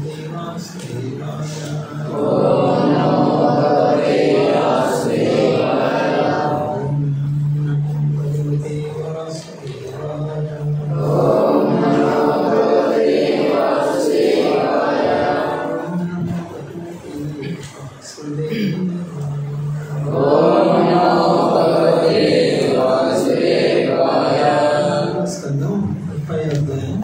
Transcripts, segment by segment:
స్కందం ముప్పై అధ్యాయం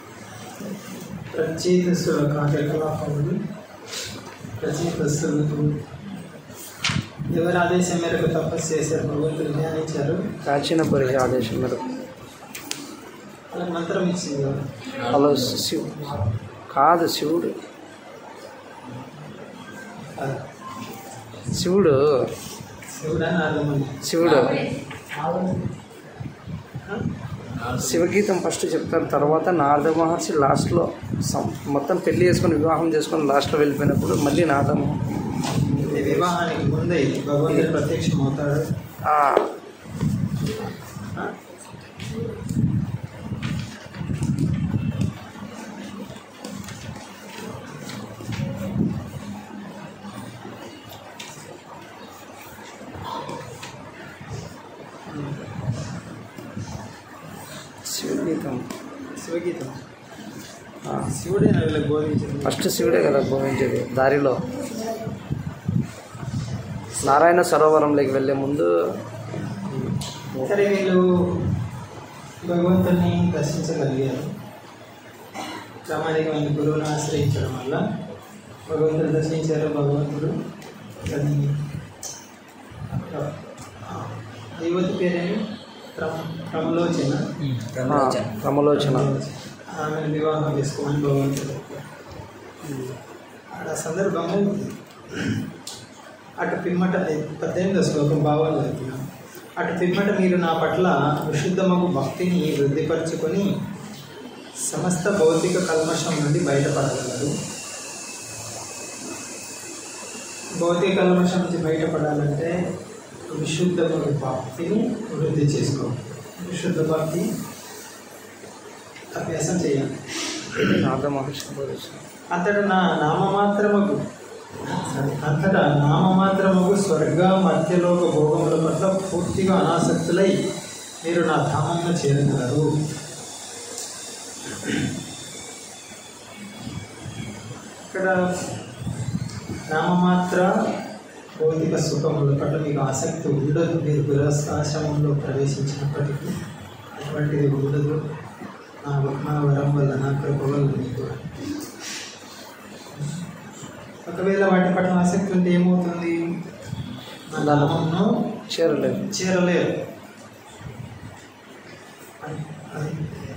ప్రచేత కార్యకలాపములు ప్రచేతస్సులకు ఎవరి ఆదేశం మేరకు తపస్సు చేశారు భగవంతుడు ధ్యానించారు ప్రాచీన పరిచయ ఆదేశం మేరకు వాళ్ళకి మంత్రం ఇచ్చింది కదా. హలో శివు కాదు శివుడు అది శివుడు శివుడా నారదముని శివుడు శివగీతం ఫస్ట్ చెప్తారు తర్వాత నారద మహర్షి లాస్ట్లో సం- మొత్తం పెళ్లి చేసుకొని వివాహం చేసుకొని లాస్ట్లో వెళ్ళిపోయినప్పుడు మళ్ళీ నారద మహర్షి ఇది వివాహానికి ముందే భగవంతుడు ప్రత్యక్షం అవుతాడు ఆ, ఆ? శివగీతం శివగీతం ఆ, శివుడే వీళ్ళకి బోధించింది ఫస్ట్ శివుడే కదా బోధించేది దారిలో నారాయణ సరోవరంలోకి వెళ్ళే ముందు సరే వీళ్ళు భగవంతుని దర్శించగలిగారు ప్రామాణికమైన గురువుని ఆశ్రయించడం వల్ల భగవంతుడు దర్శించారు భగవంతుడు అది ఆ, యువతి పేరేమి ప్రమ ప్రమలోచన ఆ, క్రమలోచన ఆమెను వివాహం చేసుకోమని భగవంతుడు చెప్పారు. ఆడ సందర్భము అటు పిమ్మట పద్దెనిమిదో శ్లోకం భావాలు చదువుతున్నాం అటు పిమ్మట మీరు నా పట్ల విశుద్ధమగు భక్తిని వృద్ధిపరచుకొని సమస్త భౌతిక కల్మషం నుండి బయటపడగలరు భౌతిక కల్మషం నుంచి బయటపడాలంటే విశుద్ధమగు భక్తిని వృద్ధి చేసుకో విశుద్ధ భక్తి అభ్యాసం చేయాలి నారద మహర్షి బోధించారు అంతటా నా నామమాత్రముకు అంతటా నామమాత్రముకు స్వర్గ మధ్యలోక భోగముల పట్ల పూర్తిగా అనాసక్తులై మీరు నా ధామంలో చేరగలరు ఇక్కడ నామమాత్ర భౌతిక సుఖముల పట్ల మీకు ఆసక్తి ఉండదు మీరు గృహస్థాశ్రమంలో ప్రవేశించినప్పటికీ అటువంటిది ఉండదు నా నా వరం వల్ల నా కృప వల్ల మీకు ఒకవేళ వాటి పట్ల ఆసక్తి ఉంటే ఏమవుతుంది నా నామంను చేరలేదు చేరలేరు అది- అది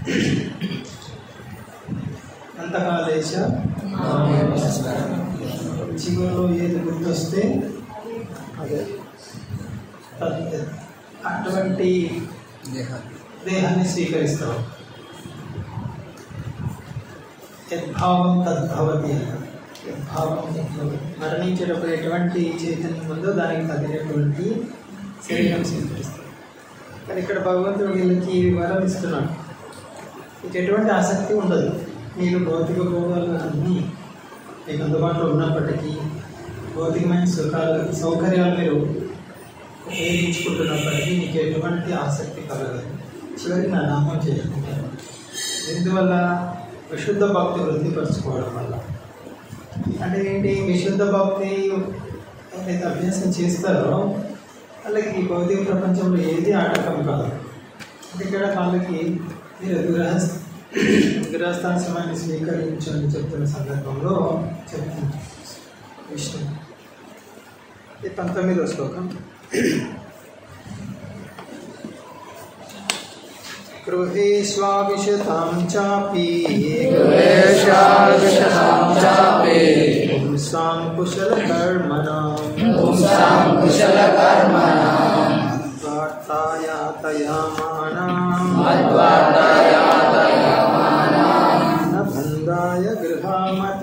అంతకాలేశ చివరిలో ఏది గుర్తొస్తే అదే తద్- అటువంటి దేహాన్ని స్వీకరిస్తావు యద్భావం తద్భవతి అన్నారు యద్భావం తద్భవతి మరణించేటప్పుడు ఎటువంటి చైతన్యం ఉందో దానికి తగినటువంటి శరీరం స్వీకరిస్తాడు కానీ ఇక్కడ భగవంతుడు వీళ్ళకి ఈ వరం ఇస్తున్నాడు మీకు ఎటువంటి ఆసక్తి ఉండదు మీరు భౌతిక భోగాలు అన్నీ మీకు అందుబాటులో ఉన్నప్పటికీ భౌతికమైన సుఖాలు సౌకర్యాలు మీరు ఉపయోగించుకుంటున్నప్పటికీ మీకు ఎటువంటి ఆసక్తి కలగదు చివరికి నా నామం చేసుకుంటారు ఎందువల్ల విశుద్ధ భక్తి వృద్ధిపరచుకోవడం వల్ల అంటే ఏంటి విశుద్ధ భక్తి ఏదైతే అభ్యాసం చేస్తారో వాళ్ళకి ఈ భౌతిక ప్రపంచంలో ఏది ఆటంకం కాదు అంటే ఇక్కడ వాళ్ళకి మీరు గృహస్థ గృహస్థాశ్రమాన్ని స్వీకరించని చెప్తున్న సందర్భంలో చెప్తున్నారు విష్ణు ఇది పంతొమ్మిదో శ్లోకం గృహేష్వావిశతాం చాపి గృహేష్వావిశతాం చాపి పుంసాం కుశలకర్మణాం పుంసాం కుశలకర్మణాం వార్తాయాతయామానాం మద్వార్తాయాతయామానాం న బంధాయ గృహామత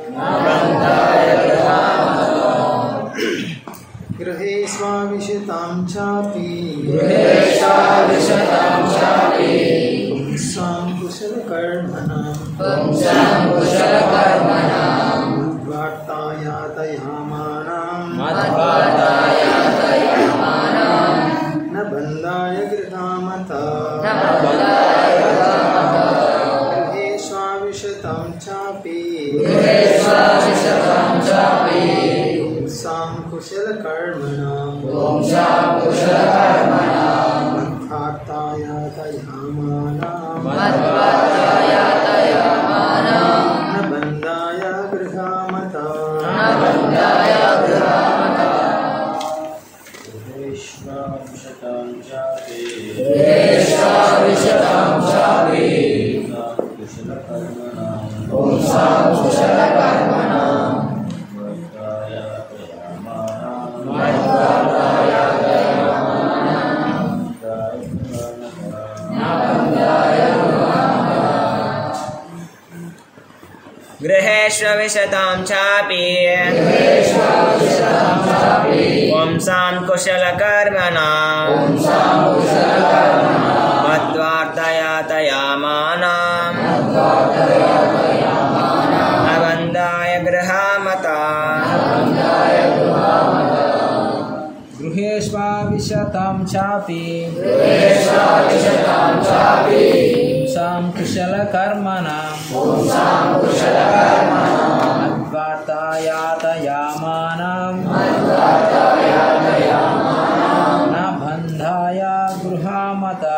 గృహే స్వావిశతాం చాపి గృహేష్వావిశతాం చాపి పుంసాం కుశలకర్మణాం పుంసాం కుశలకర్మణాం गृहामता गृहेष्वाविशतं चापि पुंसां कुशलकर्मणां मद्भात्तायातयामानां न बन्धाय गृहामता गृहेष्वविशतां चापि पुंसां कुशलकर्मणां मद्वार्तयातयामानां न बन्धाय गृहामता गृहेष्वाविशतां चापि पुंसां कुशलकर्मणां मद्वार्तायातयामानां न बन्धाय गृहामता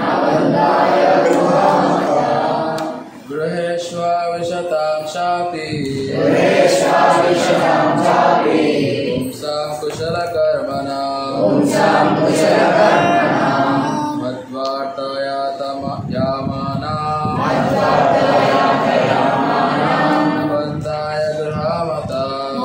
गृहेष्वाविशतां शापि पुंसां कुशलकर्मणा मद्वार्तयातयामाना बन्धाय गृहामता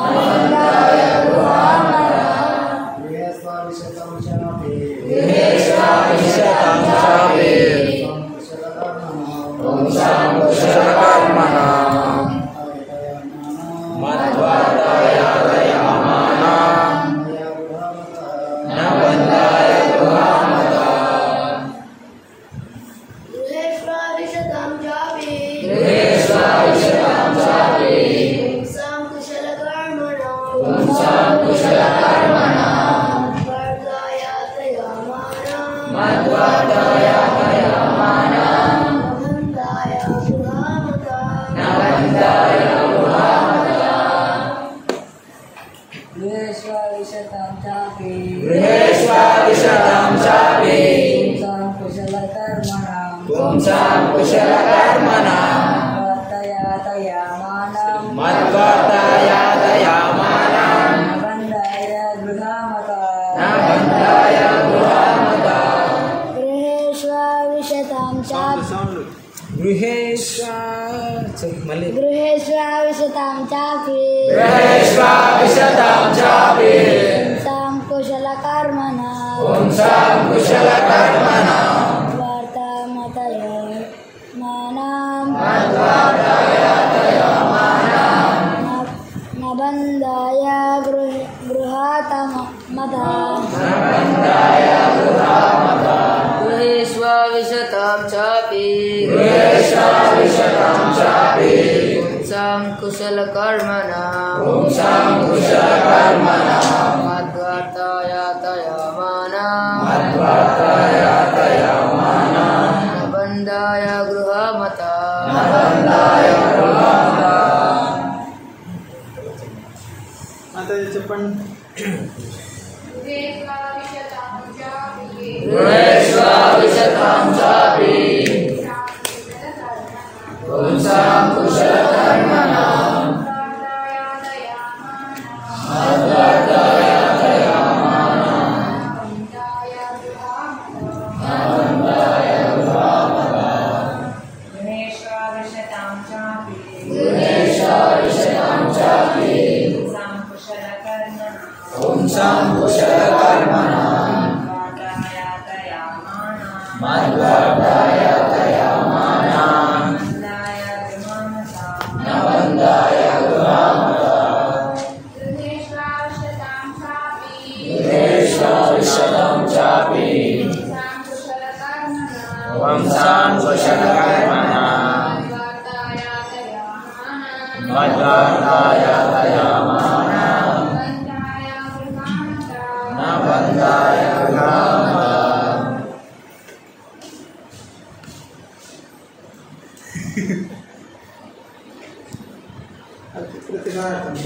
गृहेष्वाविशतां चापि पुंसां कुशलकर्मणां मद्वार्तायातयामानां बन्धाय गृहामता गृहेष्वाविशतां चापि गृहेष्वाविशतां चापि पुंसां कुशलकर्मणां पुंसां कुशलकर्मणां वार्तयातयामानां मद्वार्तायातयामानां न बन्धाय गृहामता न बन्धाय गृहामता गृहेष्वाविशतां चापि సౌండ్ गृहेष्वा चल, मళ్ళీ गृहेष्वाविशतां चापि गृहेष्वाविशतां चापि पुंसां कुशलकर्मणां पुंसां कुशलकर्मणां वार्तामतयो मानां न बन्धाय गृह गृहातमता गृहेष्वाविशतां चापि गृहेष्वाविशतां चापि पुंसां कुशलकर्मणां पुंसां कुशलकर्मणां मद्वार्तायातयामानां मद्वार्तायातयामानां न बन्धाय गृहमता మాతాజీ చెప్పండి गृहेष्वाविशतां चापि पुंसां कुशलकर्मणां गृहेष्वाविशतां चापि गृहेष्वाविशतां चापि पुंसां कुशलकर्मणां पुंसां कुशलकर्मणां वार्तायातयामानां मद्वार्तायातयामानां बन्धाय गृहमता न बन्धाय गृहामता गृहेष्वाविशतां चापि पुंसां कुशलकर्मणां मद्वार्तायातयामानां न बन्धाय गृहामता అది ప్రతిఘాతం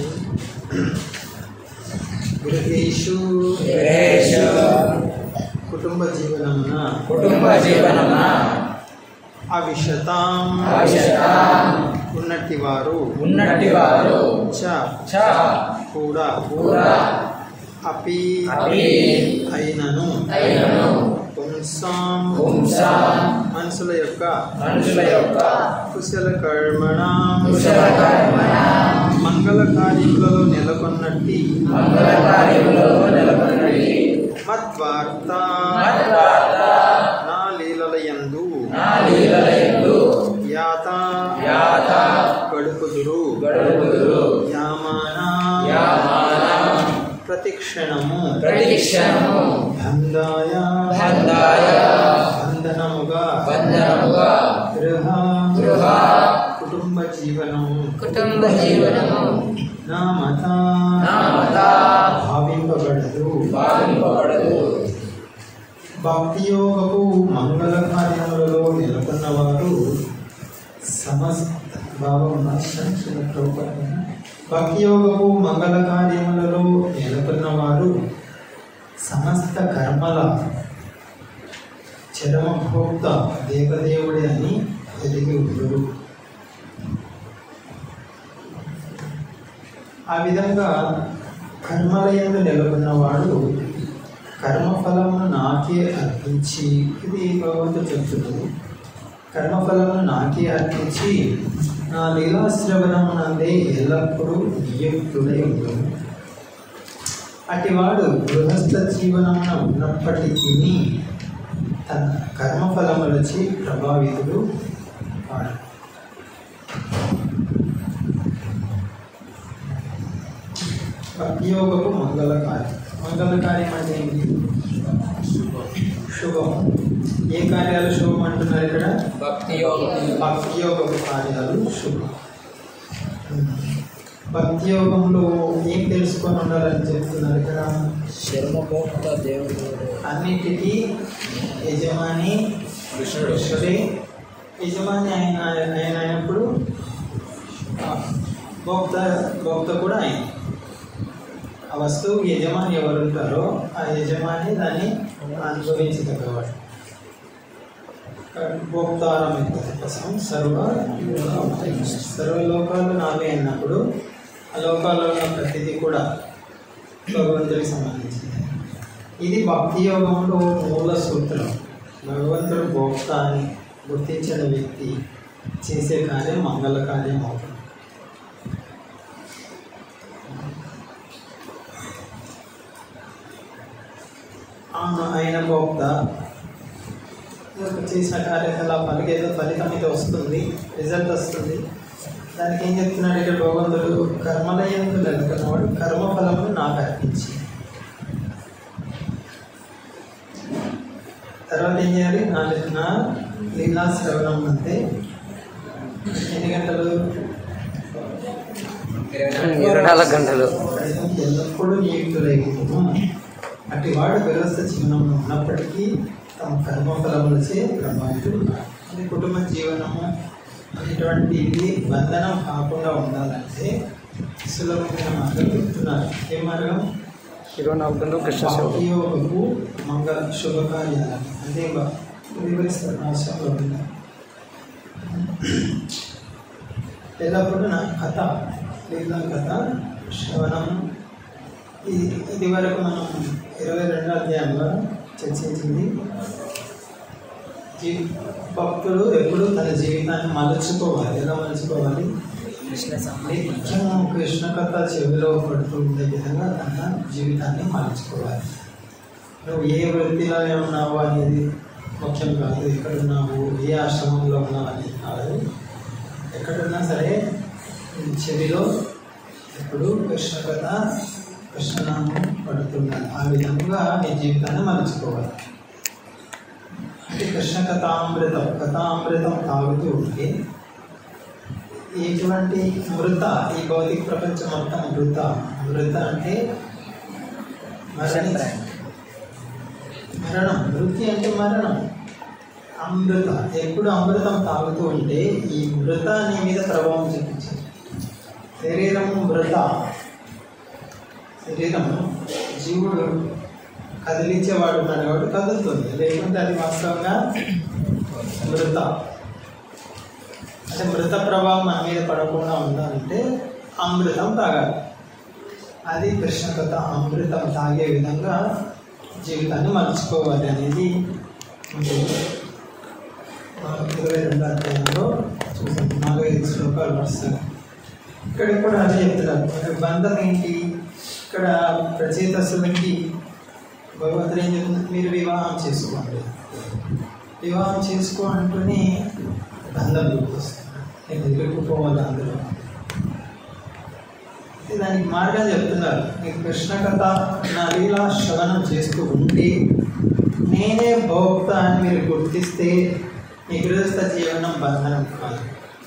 గృహేషు గృహేషు కుటుంబ జీవనమున కుటుంబ జీవనమున అవిషతాం ఆవిషతాం ఉన్నట్టి వారు ఉన్నట్టి వారు చ చ కూడా కూడా అపి అపి అయినను అయినను పుంసాం పుంసాం మనుషుల యొక్క మనుషుల యొక్క కుశల కర్మణ కుశల కర్మణ మంగళ కార్యములలో నెలకొన్నట్టి మంగళ కార్యములో నెలకొన్నది మద్వార్త మద్వార్త నా లీలలయందు నా లీలలయందు యాత యాత గడుపుదురు గడుపుదురు యామాన యామాన ప్రతిక్షణము ప్రతిక్షణము బంధాయ బంధాయ బంధనముగా బంధనముగా గృహ గృహ కుటుంబ జీవనము కుటుంబ జీవనము నా మత నా మత భావింపబడదు భావింపబడదు భక్తియోగపు మంగళ కార్యములలో నెలకొన్నవారు సమస్త భావం భక్తియోగపు మంగళ కార్యములలో నెలకొన్నవారు సమస్త కర్మల చరమభోక్త దేవదేవుడే అని ఎదిగి ఉండరు ఆ విధంగా కర్మలయందు నెలకొన్నవాడు కర్మఫలమును నాకే అర్పించి ఇది భగవంతుడు చెప్తున్నాడు కర్మఫలమును నాకే అర్పించి నా లీలాశ్రవణమునందే ఎల్లప్పుడూ నియుక్తుడై ఉండను అటివాడు గృహస్థ జీవనమున ఉన్నప్పటికీ తన కర్మఫలములచే ప్రభావితుడు కాడు భక్తియోగపు మంగళ కార్యం మంగళ కార్యం అంటే ఏంటి శుభం ఏ కార్యాలు శుభం అంటున్నారు ఇక్కడ భక్తి యోగం భక్తియోగపు కార్యాలు శుభం భక్తియోగంలో ఏం తెలుసుకొని ఉండాలని చెప్తున్నారు ఇక్కడ శర్మభోక్త దేవుడు అన్నిటికీ యజమాని కృష్ణుడే యజమాని ఆయన ఆయన అయినప్పుడు ఆ, భోక్త భోక్త కూడా ఆయన ఆ వస్తువు యజమాని ఎవరు ఉంటారో ఆ యజమాని దాన్ని అనుభవించదగ్గవాడు భోక్తారం కోసం సర్వ సర్వలోకాలు నావే అన్నప్పుడు ఆ లోకాల్లో ఉన్న ప్రతిదీ కూడా భగవంతుడికి సంబంధించింది ఇది భక్తి యోగంలో మూల సూత్రం భగవంతుడు భోక్త అని గుర్తించిన వ్యక్తి చేసే కార్యం మంగళ కార్యం అవుతుంది అవును ఆయన భోక్త చేసిన కార్యకలాపాలకి ఏదో ఫలితం అయితే వస్తుంది రిజల్ట్ వస్తుంది దానికి ఏం చెప్తున్నాడు ఇక్కడ భగవంతుడు కర్మలయందు నెలకొన్నవాడు కర్మఫలమును నాకు అర్పించి తర్వాత ఏం చేయాలి నా నా లీలా శ్రవణం అంటే ఎన్ని గంటలు ఇరవై నాలుగు గంటలు ఎల్లప్పుడూ నియుక్తులైపోతాము అటు వాడు గృహస్థ జీవనంలో ఉన్నప్పటికీ తమ కర్మఫలములచే ప్రభావితులు ఉన్నారు. అది కుటుంబ జీవనము అనేటువంటి ఇది బంధనం కాకుండా ఉండాలంటే సులభమైన మార్గం చెప్తున్నారు ఏ మార్గం ఇరవై నాలుగు గంటలు కృష్ణ సేవ యోగపు మంగళ శుభకార్యాలు అంటే బ- వివరిస్తారు రాష్ట్రంలో ఉన్నారు ఎల్లప్పుడూ నా కథ లేదా కథ శ్రవణం ఇది ఇది వరకు మనం ఇరవై రెండో అధ్యాయంలో చర్చించింది జీ భక్తుడు ఎప్పుడు తన జీవితాన్ని మలుచుకోవాలి ఎలా మలుచుకోవాలి కృష్ణ నిత్యం కృష్ణ కథ చెవిలో పడుతూ ఉండే విధంగా తన జీవితాన్ని మలుచుకోవాలి నువ్వు ఏ వృత్తిలో ఉన్నావు అనేది ముఖ్యం కాదు ఎక్కడున్నావు ఏ ఆశ్రమంలో ఉన్నావు అనేది కాదు ఎక్కడున్నా సరే నీ చెవిలో ఎప్పుడు కృష్ణ కథ కృష్ణనామం పడుతున్నాడు ఆ విధంగా నీ జీవితాన్ని మలుచుకోవాలి అంటే కృష్ణ కథామృతం కథామృతం తాగుతూ ఉంటే ఎటువంటి మృత ఈ భౌతిక ప్రపంచం మొత్తం మృత మృత అంటే మరణి మరణం మృతి అంటే మరణం ఆ అమృత ఎప్పుడు అమృతం తాగుతూ ఉంటే ఈ మృత నీ మీద ప్రభావం చూపించింది శరీరము మృత శరీరము జీవుడు కదిలించేవాడు ఉన్నాడు కాబట్టి కదులుతుంది లేకుంటే అది వాస్తవంగా మృత అంటే మృత ప్రభావం మన మీద పడకుండా ఉండాలంటే అమృతం తాగాలి అది కృష్ణ కథ అమృతం తాగే విధంగా జీవితాన్ని మలుచుకోవాలి అనేది ఉంటుంది మనం ఇరవై రెండు అధ్యాయంలో చూసాం నాలుగైదు శ్లోకాలు వస్తాయి ఇక్కడ కూడా అదే చెప్తున్నారు మరి బంధం ఏంటి ఇక్కడ ప్రచేతసులకి భగవంతుడు ఏం చెప్తున్నారు మీరు వివాహం చేసుకోండి వివాహం చేసుకో అంటూనే బంధం గుర్తొస్తుంది నేను ఎదురుకు పోవాలి అందులో అయితే దానికి మార్గం చెప్తున్నారు నీకు కృష్ణ కథ నా లీలా శ్రవణం చేస్తూ ఉంటే నేనే భోక్త అని మీరు గుర్తిస్తే మీ గృహస్థ జీవనం బంధనం కాదు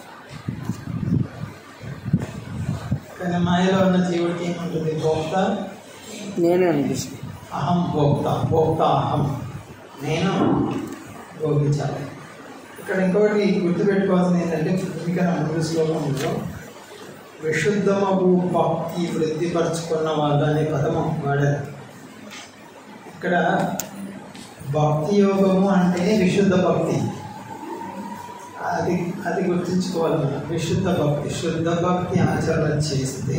కానీ మాయలో ఉన్న జీవుడికి ఏముంటుంది భోక్త నేనే అనిపిస్తుంది అహం భోక్త భోక్త అహం నేను భోగించాలి ఇక్కడ ఇంకొకటి గుర్తుపెట్టుకోవాల్సింది ఏంటంటే భూమిక ముందు శ్లోకంలో విశుద్ధమగు భక్తి వృద్ధిపరచుకున్న వాళ్ళు అనే పదము వాడారు ఇక్కడ భక్తి యోగము అంటేనే విశుద్ధ భక్తి అది అది గుర్తుంచుకోవాలి మనం విశుద్ధ భక్తి శుద్ధ భక్తి ఆచరణ చేస్తే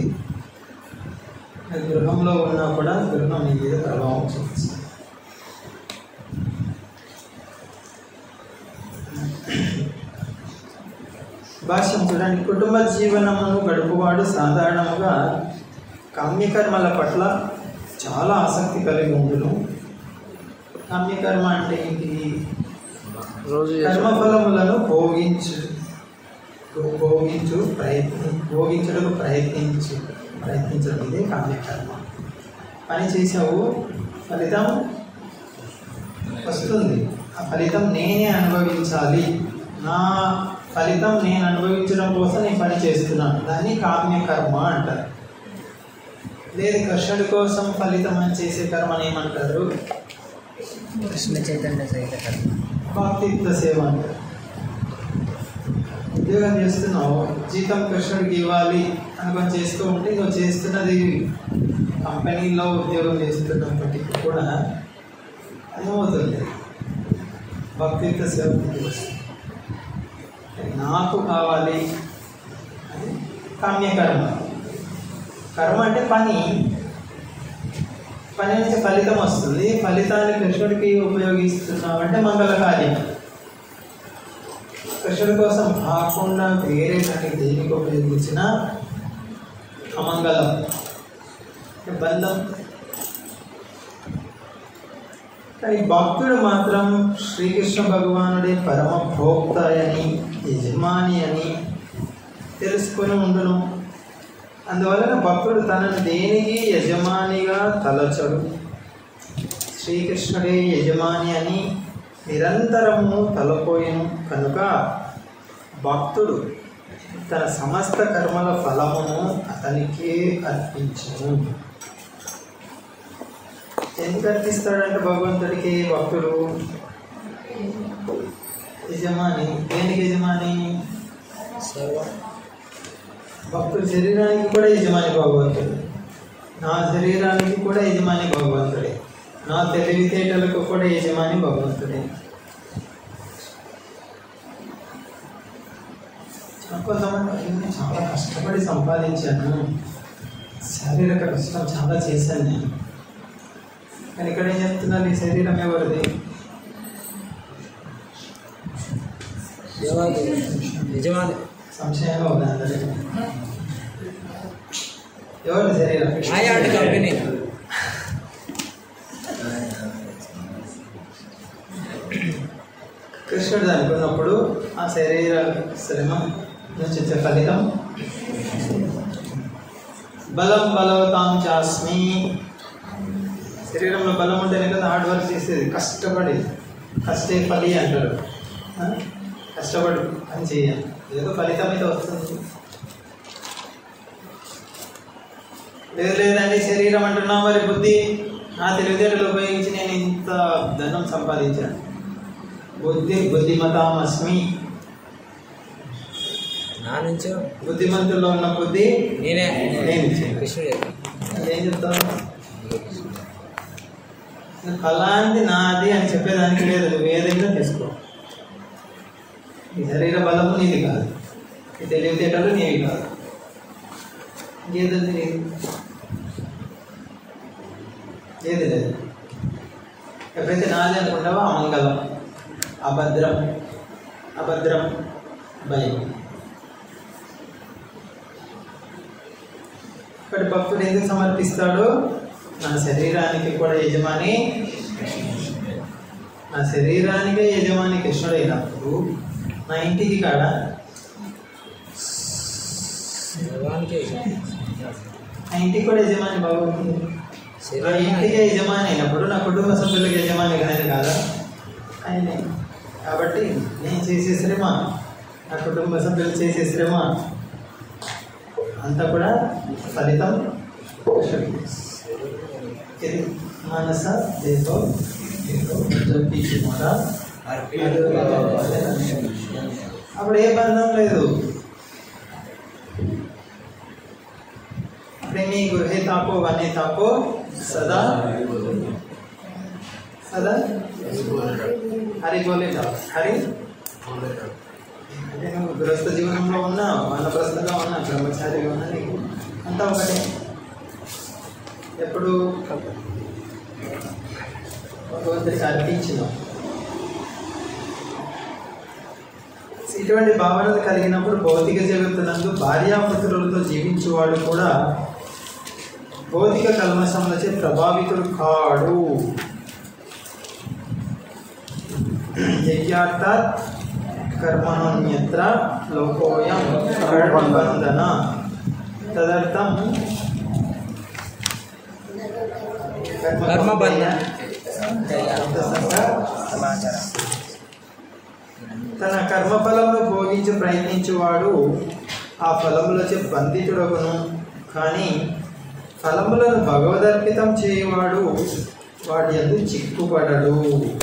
గృహంలో ఉన్నా కూడా గృహం మీ మీద ప్రభావం చూపిస్తుంది భాష్యం చూడండి కుటుంబ జీవనమును గడుపువాడు సాధారణంగా కామ్యకర్మల పట్ల చాలా ఆసక్తి కలిగి ఉండును కామ్యకర్మ అంటే ఏంటి రోజు చేసే- కర్మఫలములను భోగించు భోగించు ప్రయత్ని భోగించడం ప్రయత్నించు ప్రయత్నించడం ఇదే కామ్యకర్మ పని చేసావు ఫలితం వస్తుంది ఆ ఫలితం నేనే అనుభవించాలి నా ఫలితం నేను అనుభవించడం కోసం నేను పని చేస్తున్నాను దాన్ని కామ్యకర్మ అంటారు లేదు కృష్ణుడి కోసం ఫలితం అని చేసే కర్మని ఏమంటారు కృష్ణ చైతన్య సహిత కర్మ భక్తియుక్త సేవ అంటారు ఉద్యోగం చేస్తున్నావు జీతం కృష్ణుడికి ఇవ్వాలి అనుకొని చేస్తూ ఉంటే నువ్వు చేస్తున్నది కంపెనీలో ఉద్యోగం చేస్తున్నప్పటికీ కూడా ఏమవుతుంది భక్తియుక్త సేవ కిందకి వస్తుంది. నాకు కావాలి అది కామ్యకర్మ కర్మ అంటే పని పని నుంచి ఫలితం వస్తుంది ఫలితాన్ని కృష్ణుడికి ఉపయోగిస్తున్నామంటే మంగళ కార్యం కృష్ణుడి కోసం కాకుండా వేరే దానికి దేనికి ఉపయోగించిన అమంగళం అంటే బంధం కానీ భక్తుడు మాత్రం శ్రీకృష్ణ భగవానుడే పరమ భోక్త అని యజమాని అని తెలుసుకొని ఉండును అందువలన భక్తుడు తనను దేనికి యజమానిగా తలచడు శ్రీకృష్ణుడే యజమాని అని నిరంతరము తలపోయిను కనుక భక్తుడు తన సమస్త కర్మల ఫలమును అతనికే అర్పించను ఎందుకు అర్పిస్తాడంటే భగవంతుడికి భక్తుడు యజమాని దేనికి యజమాని సర్వం భక్తుడి శరీరానికి కూడా యజమాని భగవంతుడు నా శరీరానికి కూడా యజమాని భగవంతుడే నా తెలివితేటలకు కూడా యజమాని భగవంతుడే కొంతమంది నేను చాలా కష్టపడి సంపాదించాను శారీరక కష్టం చాలా చేశాను నేను కానీ ఇక్కడ ఏం చెప్తున్నారు ఈ శరీరం ఎవరిది దేవాది యజమాని సంశయంగా ఉంది అందరికీ ఎవరి శరీరం ఆయాడ్ కంపెనీ కృష్ణుడు అనుకున్నప్పుడు ఆ శరీర శ్రమ నుంచి వచ్చే ఫలితం బలం బలవతాం చాస్మి శరీరంలో బలం ఉంటేనే కదా హార్డ్ వర్క్ చేసేది కష్టపడి కష్టే ఫలి అంటారు ఆ? కష్టపడి పని చేయాలి ఏదో ఫలితం అయితే వస్తుంది లేదు లేదండి శరీరం అంటున్నా మరి బుద్ధి నా తెలివితేటలు ఉపయోగించి నేను ఇంత ధనం సంపాదించాను బుద్ధి బుద్ధిమతామస్మి నా నుంచి బుద్ధిమంతుల్లో ఉన్న బుద్ధి నేనే నేను ఇచ్చాను. కృష్ణుడు చెప్పాడు. ఏం చెప్తావు ఫలాంటి నాది అని చెప్పేదానికి లేదు నువ్వు ఏదైనా తీసుకో ఈ శరీర బలము నీది కాదు ఈ తెలివితేటలు నీవి కాదు ఏది నీది ఏది లేదు ఎప్పుడైతే నాది అనుకుంటావో అమంగళం అభద్రం అభద్రం భయం ఇక్కడ భక్తుడు ఎందుకు సమర్పిస్తాడు నా శరీరానికి కూడా యజమాని నా శరీరానికే యజమాని కృష్ణుడైనప్పుడు నా ఇంటికి కాడ భగవానికి నా ఇంటికి కూడా యజమాని భగవంతుడు నా ఇంటికి యజమాని అయినప్పుడు నా కుటుంబ సభ్యులకు యజమాని ఆయన కాదా ఆయనే కాబట్టి నేను చేసే శ్రమ నా కుటుంబ సభ్యులు చేసే శ్రమ అంతా కూడా ఫలితం కృష్ణుడికి. ఇది మనస దేహో దేహో జపించి కూడా అప్పుడు ఏ బంధం లేదు ప్రేమి గృహే తాపో వనే తాపో సదా సదా హరి బోలేదా హరి అంటే నువ్వు గృహస్థ జీవనంలో ఉన్నా వానప్రస్థగా ఉన్నా బ్రహ్మచారిగా ఉన్నా నీకు అంతా ఒకటే ఎప్పుడు భగవంతుడికి అర్పించినాం ఇటువంటి భావనలు కలిగినప్పుడు భౌతిక జగత్తునందు భార్యాపుత్రులతో జీవించేవాడు కూడా భౌతిక కల్మషములచే ప్రభావితుడు కాడు యజ్ఞార్థాత్ కర్మణ్యత్ర లోకోయం కర్మబంధన తదర్థం కర్మబంధన. తన కర్మఫలమును భోగించి ప్రయత్నించువాడు ఆ ఫలములచే బంధితుడగును కానీ ఫలములను భగవదర్పితం చేయవాడు వాడి అందు చిక్కుపడడు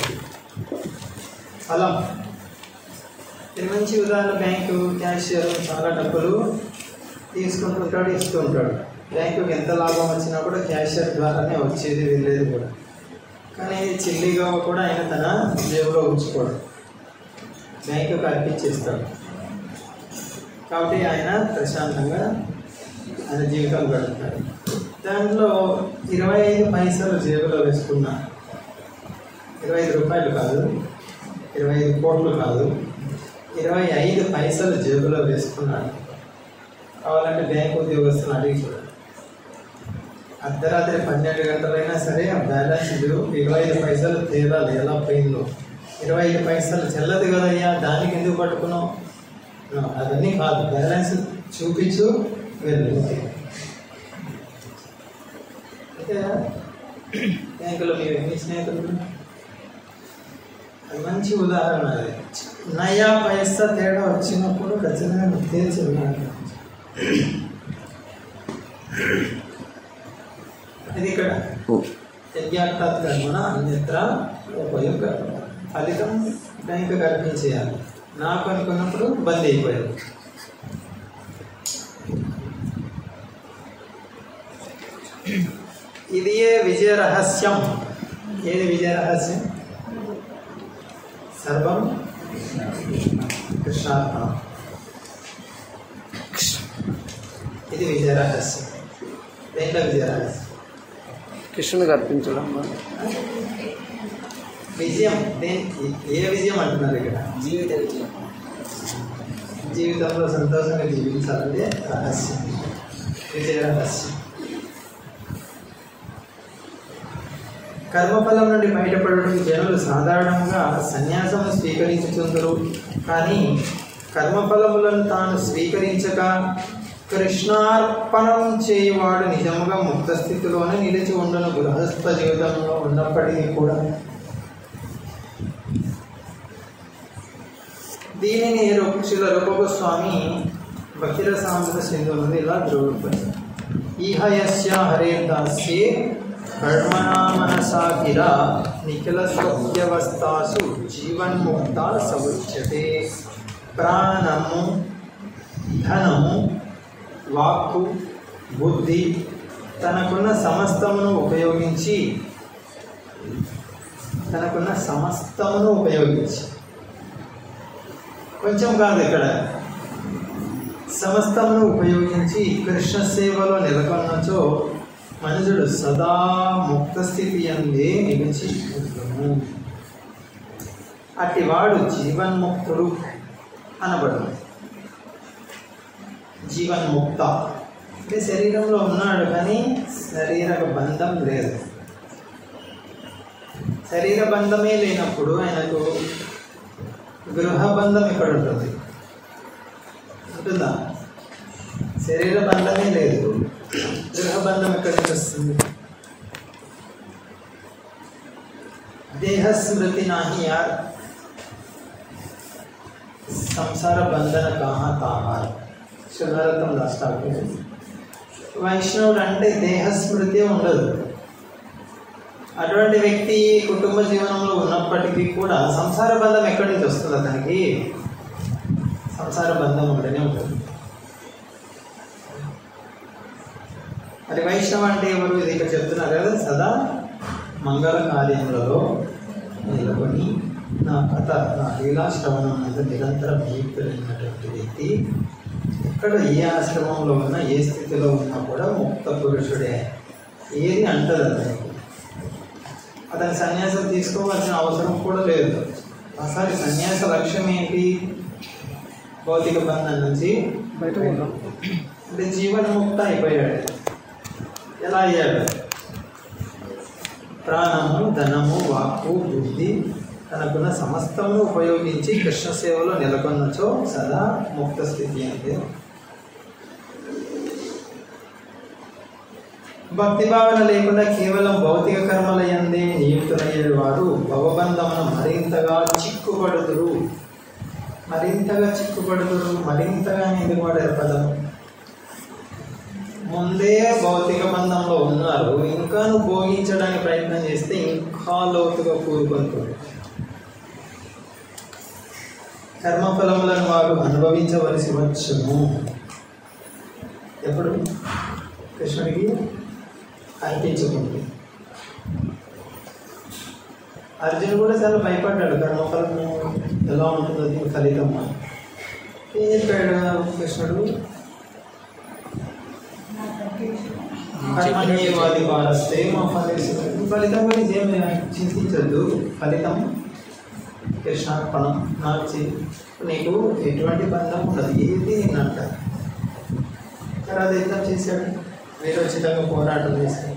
ఫలం ఇది మంచి ఉదాహరణ బ్యాంకు క్యాషియర్ చాలా డబ్బులు తీసుకుంటుంటాడు ఇస్తూ ఉంటాడు బ్యాంకుకి ఎంత లాభం వచ్చినా కూడా క్యాషియర్ ద్వారానే వచ్చేది వెళ్ళేది కూడా కానీ చిల్లిగా కూడా ఆయన తన జేబులో ఉంచుకోడు బ్యాంకుకి అర్పించేస్తాడు కాబట్టి ఆయన ప్రశాంతంగా ఆయన జీవితం గడుపుతాడు దాంట్లో ఇరవై ఐదు పైసలు జేబులో వేసుకున్నా ఇరవై ఐదు రూపాయలు కాదు ఇరవై ఐదు కోట్లు కాదు ఇరవై ఐదు పైసలు జేబులో వేసుకున్నాడు కావాలంటే బ్యాంక్ ఉద్యోగస్తులు అడిగి చూడండి అర్ధరాత్రి పన్నెండు గంటలైనా సరే ఆ బ్యాలెన్స్ ఇరవై ఐదు పైసలు తేలాలి ఎలా పోయిందో ఇరవై ఐదు పైసలు చెల్లదు కదయ్యా దానికి ఎందుకు పట్టుకున్నావు No, అవన్నీ కాదు బ్యాలెన్స్ చూపించు వెళ్ళు అంతే. అంతేనా బ్యాంకులో మీరు ఎన్ని స్నేహితులు అది మంచి ఉదాహరణ అది నయా పైసా తేడా వచ్చినప్పుడు ఖచ్చితంగా మీకు తెలిసి ఉండాలి. ఇది ఇక్కడ యజ్ఞార్థాత్ కర్మణ అన్యత్ర ఉపయోగ ఫలితం బ్యాంకు కల్పించేయాలి నాకు అనుకున్నప్పుడు బంద్ అయిపోయాడు ఇది ఏ విజయ రహస్యం ఏది విజయ రహస్యం సర్వం కృష్ణార్పణం ఇది విజయ రహస్యం దేంట్లో విజయ రహస్యం కృష్ణునికి అర్పించడం విజయం దేనికి ఏ విజయం అంటున్నారు ఇక్కడ జీవిత విజయం జీవితంలో సంతోషంగా జీవించాలంటే రహస్యం విజయ రహస్యం కర్మఫలం నుండి బయటపడడం జనులు సాధారణంగా సన్యాసము స్వీకరించుతుందరు కానీ కర్మఫలములను తాను స్వీకరించక కృష్ణార్పణం చేయవాడు నిజముగా ముక్త స్థితిలోనే నిలిచి ఉండను గృహస్థ జీవితంలో ఉన్నప్పటికీ కూడా దీనిని రూప- శిల రూపగోస్వామి భక్తిర సాంస్కృత సింధు నుండి ఇలా ధ్రువపడి ఈహ యస్య హరే దాస్యే కర్మణా మనసా గిరా నిఖిల స్వప్యవస్థాసు జీవన్ముక్త సముచ్యతే ప్రాణము ధనము వాక్కు బుద్ధి తనకున్న సమస్తమును ఉపయోగించి తనకున్న సమస్తమును ఉపయోగించి కొంచెం కాదు ఇక్కడ సమస్తమును ఉపయోగించి కృష్ణ సేవలో నెలకొన్నచో మనుషుడు సదా ముక్త స్థితి అందే నిలిచి ఉండును అటివాడు జీవన్ముక్తుడు అనబడు జీవన్ముక్త అంటే శరీరంలో ఉన్నాడు కానీ శరీర బంధం లేదు శరీర బంధమే లేనప్పుడు ఆయనకు గృహ బంధం ఎక్కడ ఉంటుంది ఉంటుందా శరీర బంధమే లేదు గృహ బంధం ఎక్కడి నుంచి వస్తుంది దేహ స్మృతి నాహి యార్ సంసార బంధన కాహా తాహార్ శుభరతం రాష్ట్రాలు వైష్ణవుడు అంటే దేహ స్మృతి ఉండదు అటువంటి వ్యక్తి కుటుంబ జీవనంలో ఉన్నప్పటికీ కూడా సంసార బంధం ఎక్కడి నుంచి వస్తుంది అతనికి సంసార బంధం ఉంటేనే ఉంటుంది మరి వైష్ణవ అంటే ఎవరు ఇది ఇక్కడ చెప్తున్నారు కదా సదా మంగళ కార్యములలో నిలబడి నా కథ నా లీలాశ్రవణం మీద నిరంతరం నియుక్తులైనటువంటి వ్యక్తి ఎక్కడ ఏ ఆశ్రమంలో ఉన్నా ఏ స్థితిలో ఉన్నా కూడా ముక్త పురుషుడే ఏది అంటది అతనికి అతని సన్యాసం తీసుకోవాల్సిన అవసరం కూడా లేదు అసలు సన్యాస లక్ష్యం ఏంటి భౌతిక బంధం నుంచి బయట ఉన్నాం అంటే జీవన్ముక్త అయిపోయాడు ఎలా అయ్యాడు ప్రాణము ధనము వాక్కు బుద్ధి తనకున్న సమస్తమును ఉపయోగించి కృష్ణ సేవలో నెలకొన్నచో సదా ముక్త స్థితి అంటే భక్తి భావన లేకుండా కేవలం భౌతిక కర్మల యందే నియుక్తులయ్యే వారు భవబంధమును మరింతగా చిక్కుపడుదురు మరింతగా చిక్కుపడుదురు మరింతగా ఎందుకు వాడారు పదం ముందే భౌతిక బంధంలో ఉన్నారు ఇంకా నువ్వు భోగించడానికి ప్రయత్నం చేస్తే ఇంకా లోతుగా కూరుకుంటుంది కర్మఫలములను వారు అనుభవించవలసి వచ్చును ఎప్పుడు కృష్ణుడికి అర్పించుకుంటుంది అర్జునుడు కూడా చాలా భయపడ్డాడు కర్మఫలము ఎలా ఉంటుందో దీని ఫలితం అని. ఏం చెప్పాడు కృష్ణుడు కర్మణ్యేవాది వారస్తే మా ఫలితం ఫలితం గురించి ఏమి చింతించద్దు ఫలితం కృష్ణార్పణం నాకు చే- నీకు ఎటువంటి బంధం ఉండదు ఏది నిన్నంట తర్వాత యుద్ధం చేశాడు వీరోచితంగా పోరాటం చేశాడు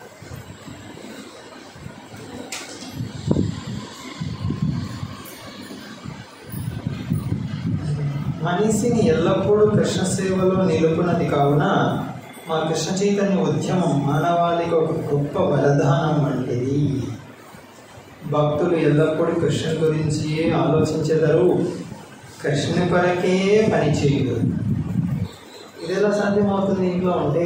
మనిషిని ఎల్లప్పుడూ కృష్ణ సేవలో నిలుపునది కావున మా కృష్ణ చైతన్య ఉద్యమం మానవాళికి ఒక గొప్ప వరదానం వంటిది భక్తులు ఎల్లప్పుడూ కృష్ణుని గురించి ఆలోచించెదరు కృష్ణుని కొరకే పని చేయదు ఇది ఎలా సాధ్యమవుతుంది ఇంట్లో ఉంటే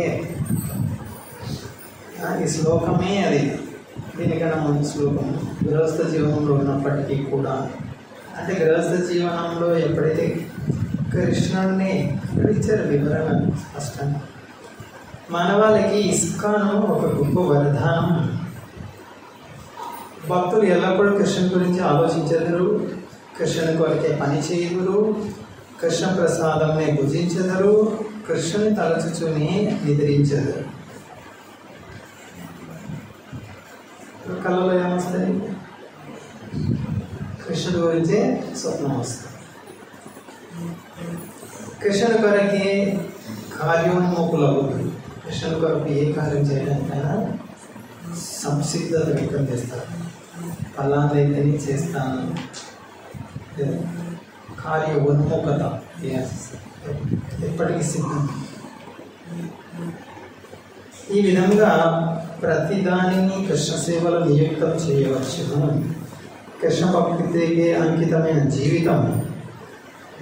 ఆ, ఈ శ్లోకమే అది దీనికన్నా ముందు శ్లోకం గృహస్థ జీవనంలో ఉన్నప్పటికీ కూడా అంటే గృహస్థ జీవనంలో ఎప్పుడైతే కృష్ణుడిని ఇక్కడ ఇచ్చారు వివరణ స్పష్టంగా మానవాళికి ఇస్కాను ఒక గొప్ప వరదానం భక్తులు ఎల్లప్పుడూ కృష్ణుని గురించి ఆలోచించెదరు కృష్ణుని కొరకే పని చేయుదురు కృష్ణ ప్రసాదంని భుజించెదరు కృష్ణుని తలచుచుని నిద్రించెదరు కళ్ళలో ఏమొస్తాయి కృష్ణుడి గురించే స్వప్నం వస్తుంది కృష్ణుడి కొరకే కార్యోన్ముఖులవుతుంది కృష్ణుడి కొరకు ఏ కార్యం చేయడానికైనా సంసిద్ధత వ్యక్తం చేస్తారు ఫలానైతేనే చేస్తాను లేదా కార్య ఉన్ముఖత Yes. ఎప్పటికీ సిద్ధం ఈ విధంగా ప్రతి దానిని కృష్ణ సేవలో నియుక్తం చేయవచ్చును కృష్ణ భక్తికి అంకితమైన జీవితం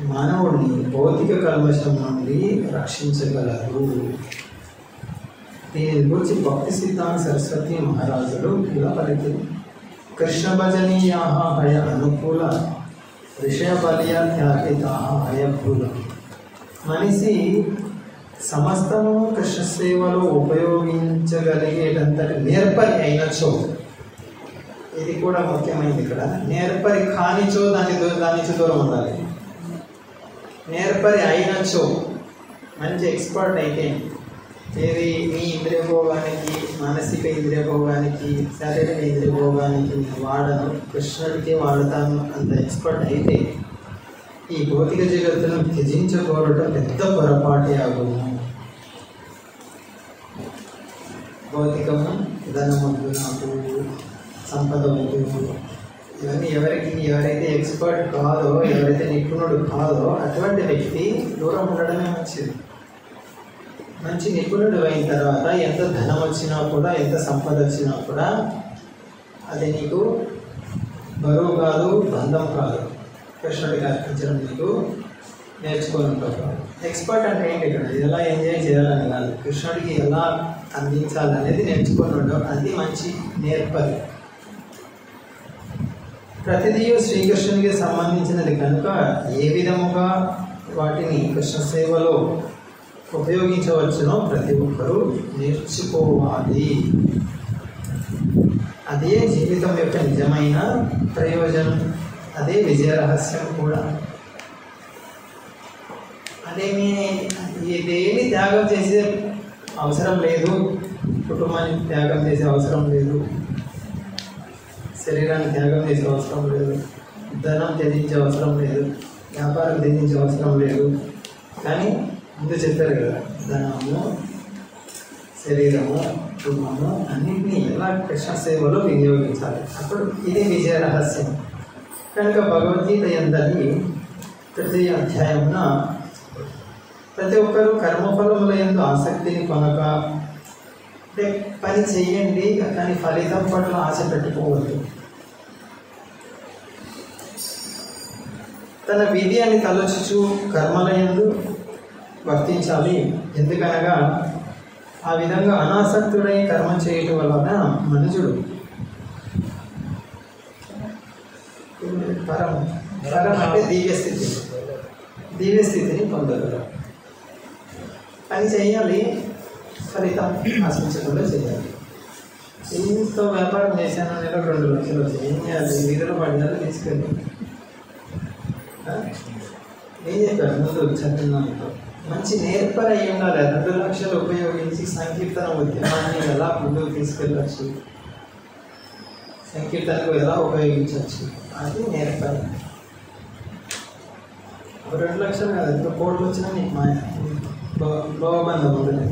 మానవుడిని భౌతిక కల్మషం నుండి రక్షించగలరు దీని గురించి భక్తి సిద్ధాంత సరస్వతి మహారాజులు ఇలా పలికింది కృష్ణ భజనీయా హయ అనుకూల విషయ బలియ త్యాగిత హయభూల మనిషి సమస్తము కృష్ణ సేవలో ఉపయోగించగలిగేటంతటి నేర్పరి అయినచో ఇది కూడా ముఖ్యమైనది ఇక్కడ నేర్పరి కానిచో దాని దూ- దాని నుంచి దూరం ఉండాలి నేర్పరి అయినచో మంచి ఎక్స్పర్ట్ అయితే ఏది మీ ఇంద్రియ భోగానికి మానసిక ఇంద్రియ భోగానికి శారీరక ఇంద్రియ భోగానికి వాడను కృష్ణుడికి వాడతాను అంత ఎక్స్పర్ట్ అయితే ఈ భౌతిక జగత్తును త్యజించకోరటం పెద్ద పొరపాటే అగును భౌతికము ధనముద్దు నాకు సంపద వద్దు ఇవన్నీ ఎవరికి ఎవరైతే ఎక్స్పర్ట్ కాదో ఎవరైతే నిపుణుడు కాదో అటువంటి వ్యక్తి దూరం ఉండడమే మంచిది మంచి నిపుణుడు అయిన తర్వాత ఎంత ధనం వచ్చినా కూడా ఎంత సంపద వచ్చినా కూడా అది నీకు బరువు కాదు బంధం కాదు కృష్ణుడికి అర్పించడం నీకు నేర్చుకొని ఉంటావు ఎక్స్పర్ట్ అంటే ఏంటి ఇక్కడ ఎలా ఎంజాయ్ చేయాలని కాదు కృష్ణుడికి ఎలా అందించాలి అనేది నేర్చుకొని ఉండవు అది మంచి నేర్పరి ప్రతిదీ శ్రీకృష్ణునికి సంబంధించినది కనుక ఏ విధముగా వాటిని కృష్ణ సేవలో ఉపయోగించవచ్చునో ప్రతి ఒక్కరూ నేర్చుకోవాలి అదే జీవితం యొక్క నిజమైన ప్రయోజనం అదే విజయ రహస్యం కూడా అదేమి ఈ దేని త్యాగం చేసే అవసరం లేదు కుటుంబానికి త్యాగం చేసే అవసరం లేదు శరీరాన్ని త్యాగం చేసే అవసరం లేదు ధనం త్యజించే అవసరం లేదు వ్యాపారం త్యజించే అవసరం లేదు కానీ ముందు చెప్పారు కదా ధనము శరీరము కుటుంబము అన్నింటినీ ఎలా కృష్ణ సేవలో వినియోగించాలి అప్పుడు ఇది విజయ రహస్యం కనుక భగవద్గీత ఎందరి ప్రతి అధ్యాయమున ప్రతి ఒక్కరూ కర్మఫలముల ఎందు ఆసక్తిని కొనక అంటే పని చెయ్యండి కానీ ఫలితం పట్ల ఆశ పెట్టుకోవద్దు తన విధి అని తలచుచు కర్మల ఎందు వర్తించాలి ఎందుకనగా ఆ విధంగా అనాసక్తుడై కర్మ చేయటం వలన మనుషుడు పరం పరం అంటే దివ్య స్థితి దివ్య స్థితిని పొందగలరు పని చేయాలి ఫలితం ఆశించకుండా చేయాలి ఇంత వ్యాపారం చేశాను నెలకు రెండు లక్షలు వచ్చాయి ఏం చేయాలి వీధిలో పడినారు తీసుకెళ్ళి ఆ? ఏం చెప్పారు ముందు చదువుతున్నాను మంచి నేర్పరి అయి ఉండాలి రెండు లక్షలు ఉపయోగించి సంకీర్తన ఉద్యమాన్ని ఎలా ముందుకు తీసుకెళ్ళచ్చు సంకీర్తనకు ఎలా ఉపయోగించవచ్చు అది నేర్పరి ఒక రెండు లక్షలు కాదు ఇంకా కోట్లు వచ్చినా నీకు మా భవబంధం ఉండదు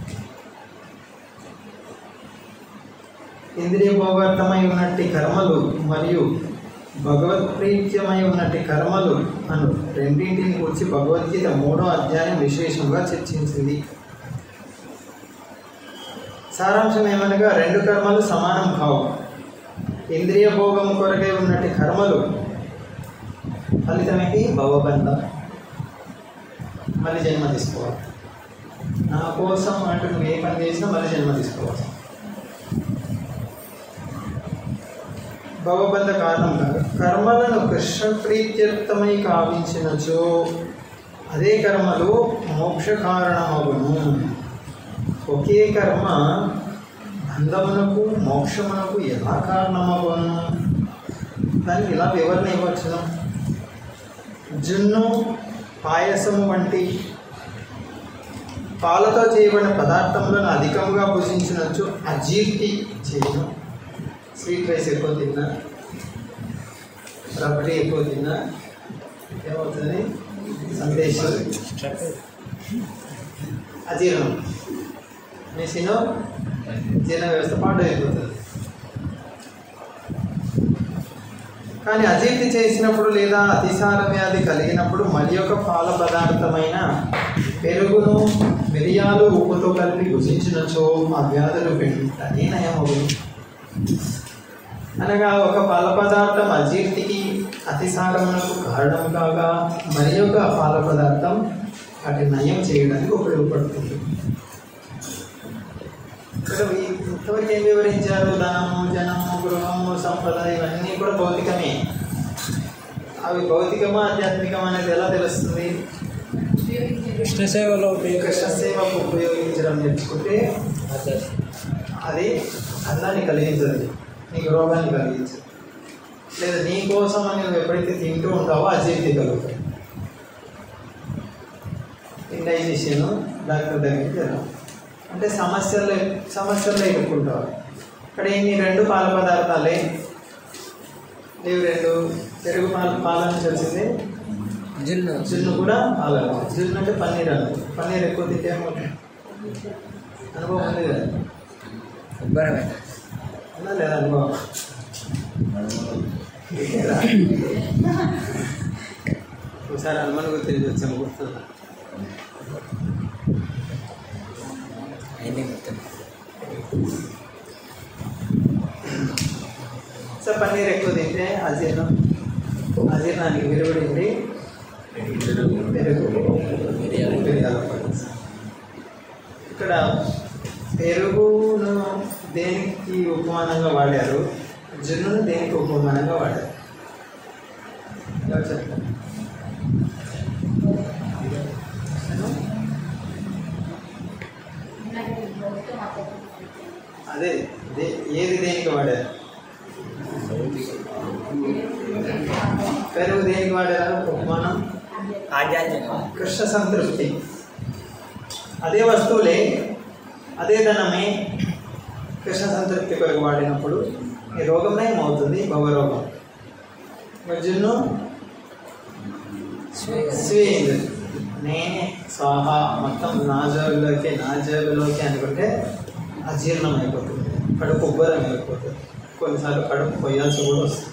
ఇంద్రియ భోగార్థమై ఉన్నట్టి కర్మలు మరియు భగవత్ప్రీత్యమై ఉన్నట్టి కర్మలు అను రెండింటిని గురించి భగవద్గీత మూడో అధ్యాయం విశేషంగా చర్చించింది సారాంశం ఏమనగా రెండు కర్మలు సమానం కావు ఇంద్రియ భోగం కొరకై ఉన్నట్టి కర్మలు ఫలితం ఏంటి భవబంధం మళ్ళీ జన్మ తీసుకోవాలి నా కోసం అంటూ నువ్వు ఏ పని చేసినా మళ్ళీ జన్మ తీసుకోవాలి భవబంధ కారణం కాదు కర్మలను కృష్ణ ప్రీత్యర్థమై కావించినచో అదే కర్మలు మోక్ష కారణమగును ఒకే కర్మ బంధమునకు మోక్షమునకు ఎలా కారణమగును దానికి ఇలా వివరణ ఇవ్వచ్చును జున్ను పాయసము వంటి పాలతో చేయబడిన పదార్థములను అధికంగా భుజించినచ్చు అజీర్తి చేయను స్వీట్ రైస్ ఎక్కువ తిన్నా రబడీ ఎక్కువ తిన్నా ఏమవుతుంది సందేశం అజీర్ణం మెషిన్ జీర్ణ వ్యవస్థ పాడు అయిపోతుంది కానీ అజీర్తి చేసినప్పుడు లేదా అతిసార వ్యాధి కలిగినప్పుడు మరి యొక్క పాల పదార్థమైన పెరుగును మిరియాలు ఉప్పుతో కలిపి భుజించినచో ఆ వ్యాధులు వెంటనే నయమవును అనగా ఒక పాల పదార్థం అజీర్తికి అతిసారమునకు కారణం కాగా మరి యొక్క పాల పదార్థం వాటి నయం చేయడానికి ఉపయోగపడుతుంది ఇక్కడ ఈ- ఇంతవరకు ఏం వివరించారు ధనము జనము గృహము సంపద ఇవన్నీ కూడా భౌతికమే అవి భౌతికమా ఆధ్యాత్మికమా అనేది ఎలా తెలుస్తుంది కృష్ణ సేవలో కృష్ణ సేవకు ఉపయోగించడం నేర్చుకుంటే అది అన్నాన్ని కలిగించదు నీకు రోగాన్ని కలిగించదు లేదా నీ కోసం అని నువ్వు ఎప్పుడైతే తింటూ ఉంటావో అజీర్తి కలుగుతాయి ఇండైజెషన్ డాక్టర్ దగ్గరికి వెళ్ళాం అంటే సమస్యలు సమస్యల్లో ఎదుర్కొంటావు ఇక్కడ ఏమి రెండు పాల పదార్థాలే లేవు రెండు పెరుగు పాల పాల నుంచి వచ్చింది జున్ను జున్ను కూడా పాలన జున్ను అంటే పన్నీర్ అన్న పన్నీర్ ఎక్కువ తింటే ఏమవుతుంది? అనుభవం ఉంది కదా ఉబ్బరమే ఉందా లేదా అనుభవం లేదా? ఒకసారి హనుమాన్ గుర్తు తిరిగి వచ్చాము గుర్తుందా అన్నీ మొత్తం సో పన్నీర్ ఎక్కువ తింటే అజీర్ణం అజీర్ణానికి విరుగుడింది పెరుగు మిరియాల పొడి. ఇక్కడ పెరుగును దేనికి ఉపమానంగా వాడారు జున్నును దేనికి ఉపమానంగా వాడారు ఎవరు చెప్తారు అదే దే- ఏది దేనికి వాడారు పెరుగు దేనికి వాడారు ఉపమానం ఆధ్యాత్మిక కృష్ణ సంతృప్తి అదే వస్తువులే అదే ధనమే కృష్ణ సంతృప్తి కొరకు వాడినప్పుడు ఈ రోగం నయం అవుతుంది భవరోగం జున్ను స్వేద్ నేనే స్వాహ మొత్తం నా జోబులోకి నా జేబులోకి అనుకుంటే అజీర్ణం అయిపోతుంది కడుపు ఉబ్బరం అయిపోతుంది కొన్నిసార్లు కడుపు కొయ్యాల్సి కూడా వస్తుంది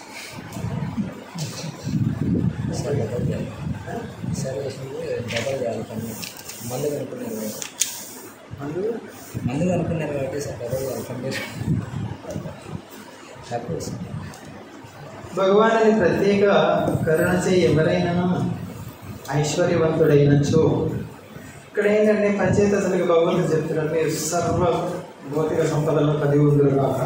సరే డబల్ చేయాలి సరే డబల్ చేయాలి పని మందు కనుక్కున్నారు కాబట్టి. అందుకు మందు కనుక్కున్నారు కాబట్టి సార్ డబల్ చేయాలి పని తక్కువ భగవానుని ప్రత్యేక కరుణచే ఎవరైనాను ఐశ్వర్యవంతుడైనచో ఇక్కడ ఏంటంటే పంచాయతీ అసలు భగవంతుడు చెప్తున్నారు మీరు సర్వ భౌతిక సంపదలను కలిగి ఉందరు కాక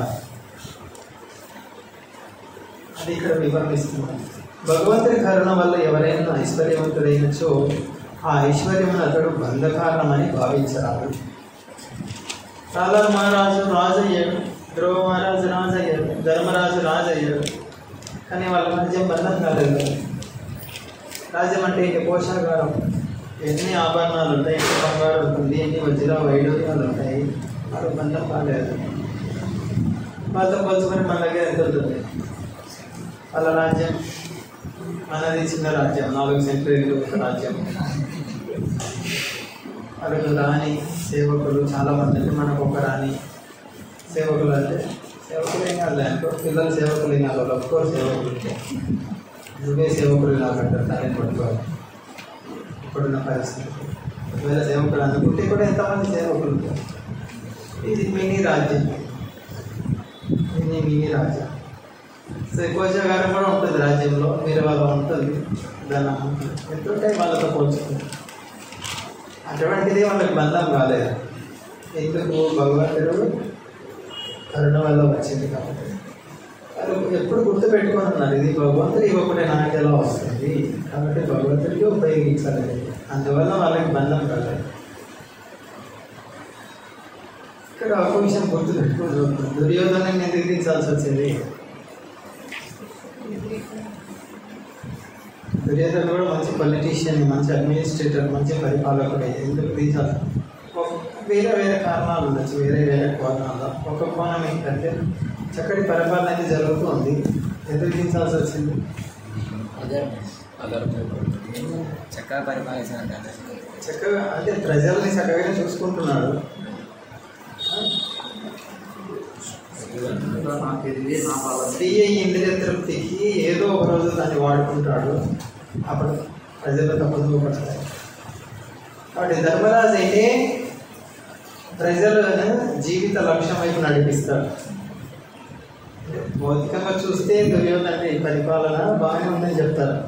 అది ఇక్కడ వివరణిస్తున్నారు భగవంతుని కరుణ వల్ల ఎవరైనా ఐశ్వర్యవంతుడైనచో ఆ ఐశ్వర్యమును అతడు బంధకారణమని భావించరాదు చాలా మహారాజు రాజు అయ్యాడు ధ్రువ మహారాజు రాజు అయ్యాడు ధర్మరాజు రాజు అయ్యాడు కానీ వాళ్ళ మధ్య బంధం కాలేదు కదా. రాజ్యం అంటే ఇంటి పోషాగారం ఎన్ని ఆభరణాలు ఉంటాయి ఎన్ని బంగారం ఉంటుంది ఎన్ని వజ్ర వైడూర్యాలు ఉంటాయి వాళ్ళ బంధం కాలేదు వాళ్ళతో పోల్చుకొని మన దగ్గర ఎంత ఉంటుంది వాళ్ళ రాజ్యం మనది చిన్న రాజ్యం నాలుగు సెంచరీలు ఒక రాజ్యం అక్కడ రాణి సేవకులు చాలా మంది అంటే మనకు ఒక రాణి సేవకులు అంటే సేవకులు ఏం కాదు అనుకో పిల్లలు సేవకులు ఏం కాదు ఒక్కరు సేవకులు నువ్వే సేవకులు లాగంటారు దాన్ని పట్టుకోవాలి ఇప్పుడున్న పరిస్థితి ఒకవేళ సేవకులు అనుకుంటే కూడా ఎంతమంది సేవకులు ఉంటారు ఇది మినీ రాజ్యం మినీ మినీ రాజ్యం సో కోశాగారం కూడా ఉంటుంది రాజ్యంలో మీరు వాళ్ళ ఉంటుంది ధనం ఎంతుంటే వాళ్ళతో పోల్చుకుంటారు అటువంటిది వాళ్ళకి బంధం కాలేదు ఎందుకు భగవంతుడు కరుణ వల్ల వచ్చింది కాబట్టి వాళ్ళు ఎప్పుడు గుర్తు పెట్టుకొని ఉన్నారు ఇది భగవంతుడు ఇవ్వకుండా నాకు ఎలా వస్తుంది కాబట్టి భగవంతుడికి ఉపయోగించాలి అందువల్ల వాళ్ళకి బంధం కాలేదు ఇక్కడ ఒక విషయం గుర్తు పెట్టుకోవాలి దుర్యోధనం ఎందుకు దించాల్సి వచ్చింది దుర్యోధన కూడా మంచి పొలిటీషియన్ మంచి అడ్మినిస్ట్రేటర్ మంచి పరిపాలకుడే ఎందుకు దించాలి ఒక- వేరే వేరే కారణాలు ఉండొచ్చు వేరే వేరే కోణాల్లో ఒక కోణం ఏంటంటే చక్కటి పరిపాలన అయితే జరుగుతుంది ఎందుకు దించాల్సి వచ్చింది చక్కగా పరిపాలించిన చక్కగా అంటే ప్రజల్ని చక్కగానే చూసుకుంటున్నాడు స్త్రీ ఇంద్రియ తృప్తికి ఏదో ఒక రోజు దాన్ని వాడుకుంటాడు అప్పుడు ప్రజలు తప్పదు పడతాయి కాబట్టి ధర్మరాజు అయితే ప్రజలను జీవిత లక్ష్యం వైపు నడిపిస్తాడు అంటే భౌతికంగా చూస్తే దుర్యోధన అంటే ఈ పరిపాలన బాగానే ఉందని చెప్తారు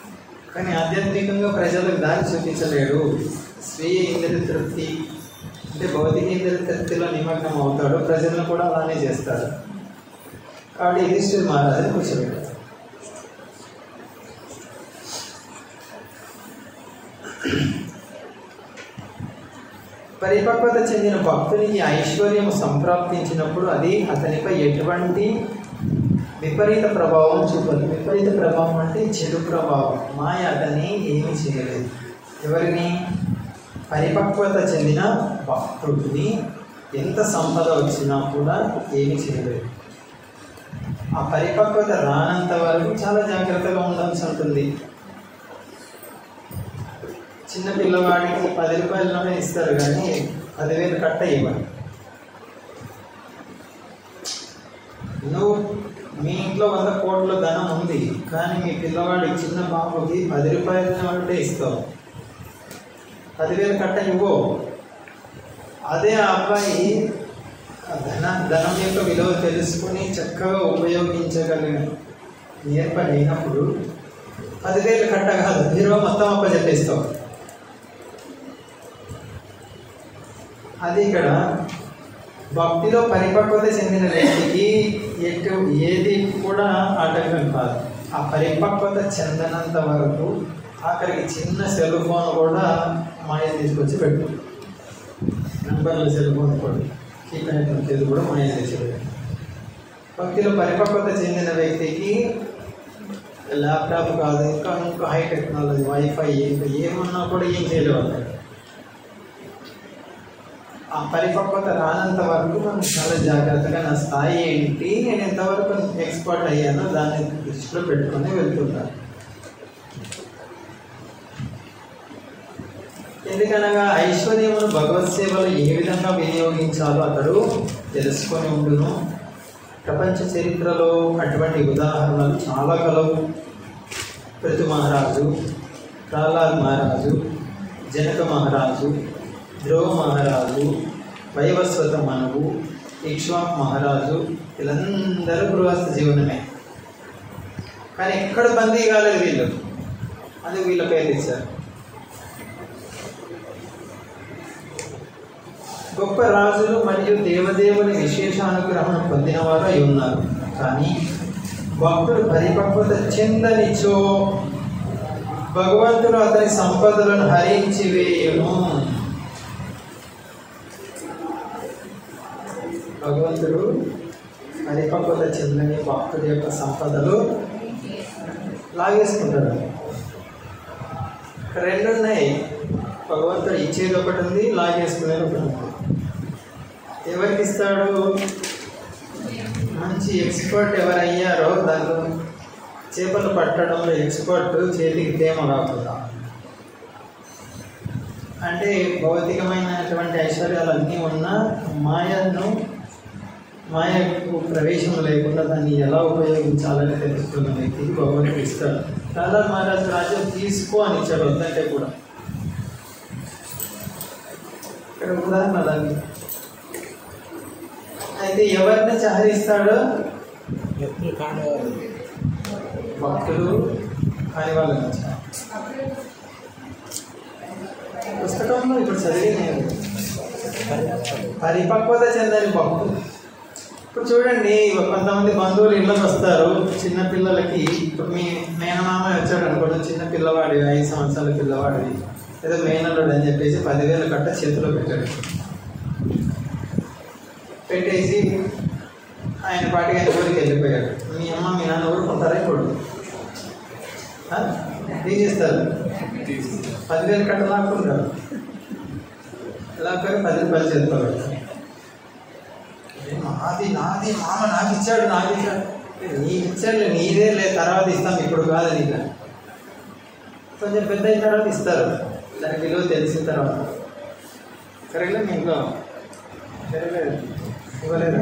కానీ ఆధ్యాత్మికంగా ప్రజలకు దారి చూపించలేడు స్వీయ ఇంద్రియ తృప్తి అంటే భౌతికేంద్ర తృప్తిలో నిమగ్నం అవుతాడు ప్రజలను కూడా అలానే చేస్తాడు కాబట్టి యుధిష్ఠిర్ మహారాజుని కూర్చోబెట్టారు పరిపక్వత చెందిన భక్తునికి ఐశ్వర్యము సంప్రాప్తించినప్పుడు అది అతనిపై ఎటువంటి విపరీత ప్రభావం చూపదు విపరీత ప్రభావం అంటే చెడు ప్రభావం మాయ అతన్ని ఏమీ చేయలేదు ఎవరిని పరిపక్వత చెందిన భక్తుడిని ఎంత సంపద వచ్చినా కూడా ఏమీ చేయలేదు ఆ పరిపక్వత రానంత వరకు చాలా జాగ్రత్తగా ఉండాల్సి ఉంటుంది చిన్న పిల్లవాడికి పది రూపాయలలోనే ఇస్తారు కానీ పదివేలు కట్ట ఇవ్వరు నువ్వు మీ ఇంట్లో వంద కోట్ల ధనం ఉంది కానీ మీ పిల్లవాడికి చిన్న బాబుకి పది రూపాయల ఒకటే ఇస్తావు పదివేలు కట్ట ఇవ్వు అదే ఆ అబ్బాయి ఆ ధన ధనం యొక్క విలువ తెలుసుకుని చక్కగా ఉపయోగించగలిగిన నేర్పడినప్పుడు పదివేలు కట్ట కాదు విలువ మొత్తం అప్పచెప్పేస్తావు అది ఇక్కడ భక్తిలో పరిపక్వత చెందిన వ్యక్తికి ఎటు ఏది కూడా ఆటంకం కాదు ఆ పరిపక్వత చెందనంత వరకు ఆఖరికి చిన్న సెల్ ఫోన్ కూడా మాయ తీసుకొచ్చి పెట్టు నంబర్ల సెల్ ఫోన్ కూడా కీప్యాడ్ వచ్చేది కూడా మాయ చేసి పెట్టు భక్తిలో పరిపక్వత చెందిన వ్యక్తికి ల్యాప్టాప్ కాదు ఇంకా ఇంకా హై టెక్నాలజీ వైఫై ఇంకా ఏమన్నా కూడా ఏం చేయలేవు అక్కడ ఆ పరిపక్వత రానంత వరకు మనం చాలా జాగ్రత్తగా నా స్థాయి ఏంటి నేను ఎంతవరకు ఎక్స్పర్ట్ అయ్యానో దాన్ని దృష్టిలో పెట్టుకొని వెళ్తుంటాను ఎందుకనగా ఐశ్వర్యమును భగవత్ సేవలు ఏ విధంగా వినియోగించాలో అతడు తెలుసుకొని ఉండును ప్రపంచ చరిత్రలో అటువంటి ఉదాహరణలు చాలా కలవు పృథు మహారాజు ప్రహ్లాద్ మహారాజు జనక మహారాజు ధ్రువ మహారాజు వైవస్వత మనువు ఇక్ష్వాక్ మహారాజు వీళ్ళందరూ గృహస్థ జీవనమే కానీ ఎక్కడ బందీ కాలేదు వీళ్ళు అది వీళ్ళ పేరు ఇచ్చారు గొప్ప రాజులు మరియు దేవదేవుని విశేషానుగ్రహం పొందిన వారు అయి ఉన్నారు కానీ భక్తుడు పరిపక్వత చెందనిచో భగవంతుడు అతని సంపదలను హరించి వేయును భగవంతుడు పరిపక్వత చెందని భక్తుడి యొక్క సంపదలు లాగేసుకుంటాడు రెండు ఉన్నాయి భగవంతుడు ఇచ్చేది ఒకటి ఉంది లాగేసుకునేది ఒకటి ఉంది ఎవరికి ఇస్తాడు మంచి ఎక్స్పర్ట్ ఎవరయ్యారో దాంట్లో చేపలు పట్టడంలో ఎక్స్పర్ట్ చేతికి తేమ కాకుండా అంటే భౌతికమైనటువంటి ఐశ్వర్యాలు అన్నీ ఉన్నా మాయను మాయకు ప్రవేశం లేకుండా దాన్ని ఎలా ఉపయోగించాలని తెలుసుకున్న వ్యక్తికి భగవంతుడు ఇస్తాడు చాలా మహారాజు రాజు తీసుకో అని ఇచ్చాడు వద్దంటే కూడా ఇక్కడ ఉదాహరణ అలాగే అయితే ఎవరిని చహరిస్తాడో వ్యక్తులు కానివారు భక్తులు కాని వాళ్ళని పుస్తకంలో ఇప్పుడు చదివి నేను పరిపక్వత చెందని భక్తులు ఇప్పుడు చూడండి ఇవ- కొంతమంది బంధువులు ఇళ్ళకి వస్తారు చిన్న పిల్లలకి ఇప్పుడు మీ మేనమామ వచ్చాడు అనుకోండి చిన్న పిల్లవాడి ఐదు సంవత్సరాల పిల్లవాడివి ఏదో మేనల్లుడు అని చెప్పేసి పదివేల కట్ట చేతిలో పెట్టాడు పెట్టేసి ఆయన పాటికి ఆయన ఊరికి వెళ్ళిపోయాడు మీ అమ్మ మీ నాన్న ఊరుకుంటారా ఇప్పుడు ఆ? ఏం చేస్తారు పదివేలు కట్ట లాక్కుంటారు లాక్కొని పది రూపాయలు చేతిలో పెడతారు ఏ నాది నాది మామ నాకు ఇచ్చాడు నాకు ఇచ్చాడు ఏ నీకు ఇచ్చాడు నీదే లే తర్వాత ఇస్తాం ఇప్పుడు కాదు నీకు కొంచెం పెద్ద అయిన తర్వాత ఇస్తారు దాని విలువ తెలిసిన తర్వాత సరేలే మీ ఇంట్లో సరేలేదు ఇవ్వలేదా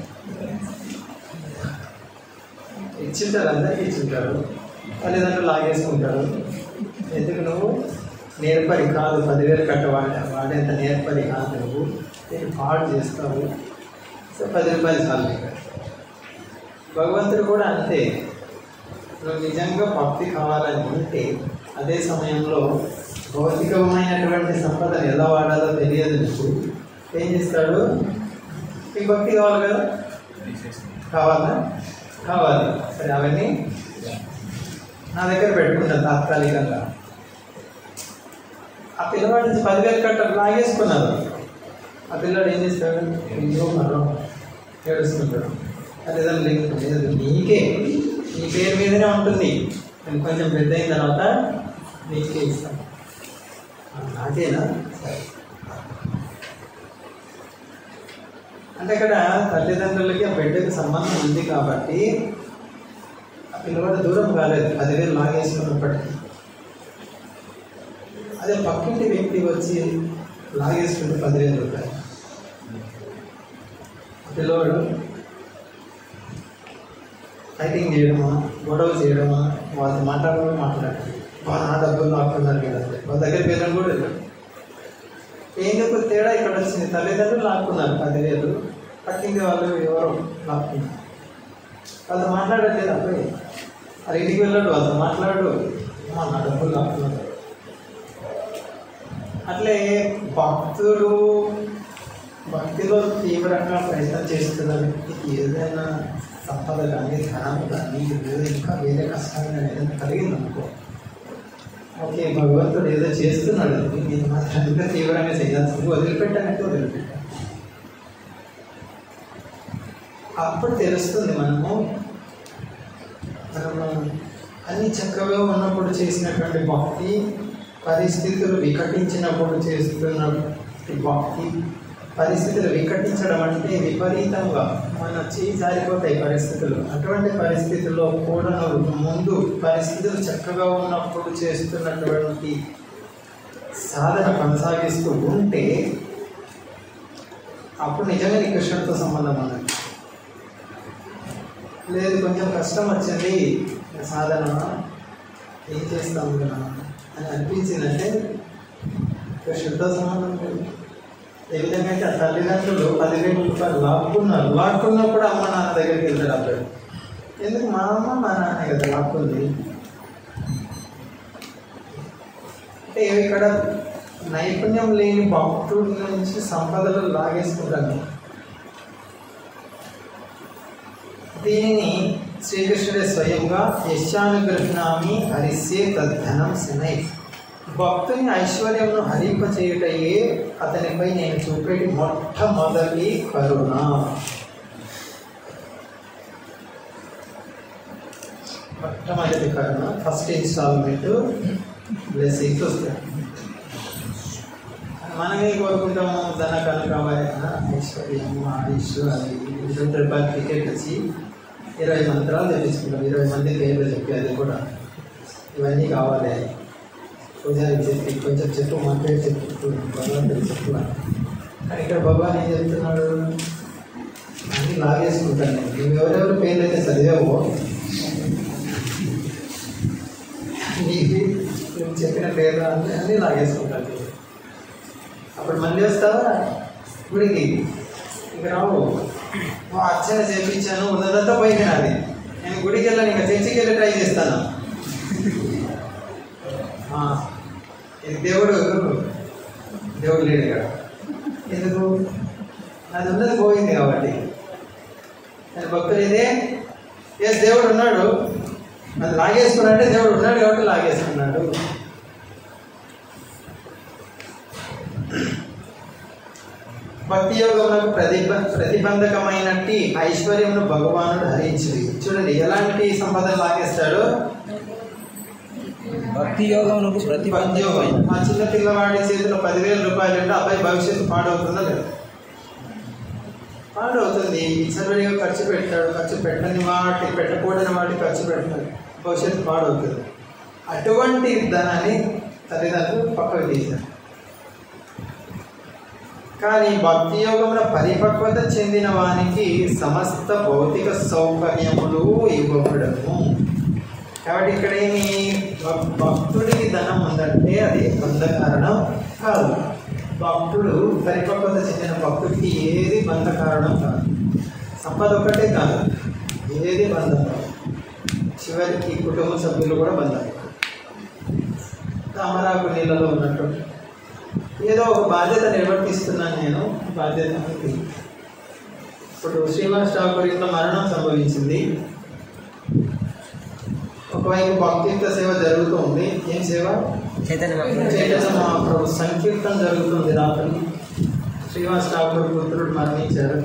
ఇచ్చింటారు అందరికీ ఇచ్చింటారు తల్లిదండ్రులు లాగేసుకుంటారు ఎందుకు నువ్వు నేర్పరి కాదు పదివేలు కట్ట వాడే వాడేంత నేర్పరి కాదు నువ్వు నేను పాడు చేస్తావు సో పది రూపాయలు చాలు నీకు. భగవంతుడు కూడా అంతే నువ్వు నిజంగా భక్తి కావాలని ఉంటే అదే సమయంలో భౌతికమైనటువంటి సంపదను ఎలా వాడాలో తెలియదు నీకు ఏం చేస్తాడు మీకు భక్తి కావాలి కదా కావాలా కావాలి సరే అవన్నీ నా దగ్గర పెట్టుకుంటాను తాత్కాలికంగా ఆ పిల్లవాడి నుంచి పదివేలు కట్ట లాగేసుకున్నారు ఆ పిల్లాడు ఏం చేస్తాడు ఇంట్లో మరో ఏడుస్తుంటాడు అదేదాన్ని లేదు లేదు నీకే నీ పేరు మీదనే ఉంటుంది నేను కొంచెం పెద్ద అయిన తర్వాత నీకే ఇస్తాను "ఆ, నాకేనా సరే అంటే ఇక్కడ తల్లిదండ్రులకి ఆ బిడ్డకి సంబంధం ఉంది కాబట్టి ఆ పిల్లవాడు దూరం కాలేదు పదివేలు లాగేసుకున్నప్పటికీ అదే పక్కింటి వ్యక్తి వచ్చి లాగేసుకుంటే పదివేలు రూపాయలు ఆ పిల్లవాడు ఫైటింగ్ చేయడమా గొడవ చేయడమా వాళ్ళతో మాట్లాడడం మాట్లాడాలి వాళ్ళు నా డబ్బులు లాక్కున్నారు కదా వాళ్ళ దగ్గరికి వెళ్ళడం కూడా లేదు ఎందుకు తేడా ఇక్కడ వచ్చింది తల్లిదండ్రులు లాక్కున్నారు పదివేలు పక్కింది వాళ్ళు ఎవరో లాక్కున్నారు వాళ్ళతో మాట్లాడట్లేదు అబ్బాయి అది ఇంటికి వెళ్ళాడు వాళ్ళతో మాట్లాడు అమ్మా, నా డబ్బులు లాక్కున్నారు అట్లే భక్తులు భక్తిలో తీవ్రంగా ప్రయత్నం చేస్తున్న వ్యక్తికి ఏదైనా సంపద కానీ ధనం కానీ లేదా ఇంకా వేరే కష్టాలు కానీ ఏదైనా కలిగిందనుకో ఓకే భగవంతుడు ఏదో చేస్తున్నాడు నేను మాత్రం ఇంకా తీవ్రంగా చేయాల్సింది వదిలిపెట్టానంటే వదిలిపెట్టాను అప్పుడు తెలుస్తుంది మనము మనము అన్ని చక్కగా ఉన్నప్పుడు చేసినటువంటి భక్తి పరిస్థితులు వికటించినప్పుడు చేస్తున్న భక్తి పరిస్థితులు వికటించడం అంటే విపరీతంగా మన చేయి జారిపోతాయి పరిస్థితులు అటువంటి పరిస్థితుల్లో కూడా నువ్వు ముందు పరిస్థితులు చక్కగా ఉన్నప్పుడు చేస్తున్నటువంటి సాధన కొనసాగిస్తూ ఉంటే అప్పుడు నిజంగా నీ కృష్ణుడితో సంబంధం ఉన్నది లేదు కొంచెం కష్టం వచ్చింది సాధన ఏం చేస్తాం కదా అని అనిపించిందంటే కృష్ణుడితో సంబంధం లేదు ఏ విధంగా అయితే ఆ తల్లిదండ్రులు పదివేల రూపాయలు లాక్కున్నారు లాక్కున్నప్పుడు అమ్మ నాన్న దగ్గరికి వెళ్తాడు అబ్బాయి ఎందుకు మా అమ్మ మా నాన్న కదా లాక్కుంది అంటే ఇక్కడ నైపుణ్యం లేని భక్తుడి నుంచి సంపదలు లాగేసుకుంటాను దీనిని శ్రీకృష్ణుడే స్వయంగా యశానుగ్రహణామి హరిస్యే తద్ధనం శనై భక్తుని ఐశ్వర్యమును హరింపచేయుటయే అతనిపై నేను చూపేటి మొట్టమొదటి కరుణ మొట్టమొదటి కరుణ ఫస్ట్ ఇన్స్టాల్మెంట్ బ్లెస్సింగ్స్ వస్తాయి మనమే కోరుకుంటాము ధన కనకమైన ఐశ్వర్యం ఆయుష్ అది ఇరవై రూపాయలు టికెట్ వచ్చి ఇరవై మంత్రాలు తెప్పించుకుంటాం ఇరవై మంది పేర్లు చెప్పి అది కూడా ఇవన్నీ కావాలి పూజారికి చెప్పి కొంచెం చెప్పు మా పేరు చెప్పు భగవంతుడు చెప్పు అని. కానీ ఇక్కడ భగవాన్ ఏం చెప్తున్నాడు అన్ని లాగేసుకుంటాను నేను. నువ్వు ఎవరెవరు పేర్లు అయితే చదివావో నీకు నువ్వు చెప్పిన పేర్లు అన్ని అన్నీ లాగేసుకుంటాను అప్పుడు మళ్ళీ వస్తావా గుడికి ఇక రావు ఓ అర్చన చేపించాను ఉన్నదంతా పోయింది నాది నేను గుడికి వెళ్ళాను ఇంకా చర్చికి వెళ్ళి ట్రై చేస్తాను ఆ, ఇది దేవుడు దేవుడు లేడు ఇక్కడ ఎందుకు నాది ఉన్నది పోయింది కాబట్టి నేను భక్తులు ఇదే ఎస్ దేవుడు ఉన్నాడు అది లాగేసుకున్నాడంటే దేవుడు ఉన్నాడు కాబట్టి లాగేసుకున్నాడు భక్తి యోగములకు ప్రతిబ ప్రతిబంధకమైనట్టి ఐశ్వర్యమును భగవానుడు హరించింది చూడండి ఎలాంటి సంపద లాగేస్తాడు భక్తి యోగమునకు భక్తి ప్రతిబంధకమైన యోగం మా చిన్న పిల్లవాడి చేతిలో పదివేల రూపాయలు అంటే అబ్బాయి భవిష్యత్తు పాడవుతుందా లేదా పాడవుతుంది ఇచ్చరిగా ఖర్చు పెడతాడు ఖర్చు పెట్టని వాటి పెట్టకూడని వాటి ఖర్చు పెడతాడు భవిష్యత్తు పాడవుతుంది అటువంటి ధనాన్ని తల్లిదండ్రులు పక్కకు తీశారు కానీ భక్తి యోగంలో పరిపక్వత చెందిన వానికి సమస్త భౌతిక సౌకర్యములు ఇవ్వబడము కాబట్టి ఇక్కడ ఏమి భక్- భక్తుడికి ధనం ఉందంటే అది బంధ కారణం కాదు భక్తుడు పరిపక్వత చెందిన భక్తుడికి ఏది బంధ కారణం కాదు సంపద ఒకటే కాదు ఏది బంధం కాదు చివరికి కుటుంబ సభ్యులు కూడా బంధం తామరాకు నీళ్ళలో ఉన్నట్టు ఏదో ఒక బాధ్యత నిర్వర్తిస్తున్నాను నేను బాధ్యత అనేది. ఇప్పుడు శ్రీనివాస్ ఠాకూర్ ఇంట్లో మరణం సంభవించింది ఒకవైపు భక్తియుక్త సేవ జరుగుతూ ఉంది ఏం సేవ చైతన్య మహాప్రభు చైతన్య మహాప్రభు సంకీర్తన జరుగుతుంది రాత్రి శ్రీనివాస్ ఠాకూర్ పుత్రుడు మరణించారు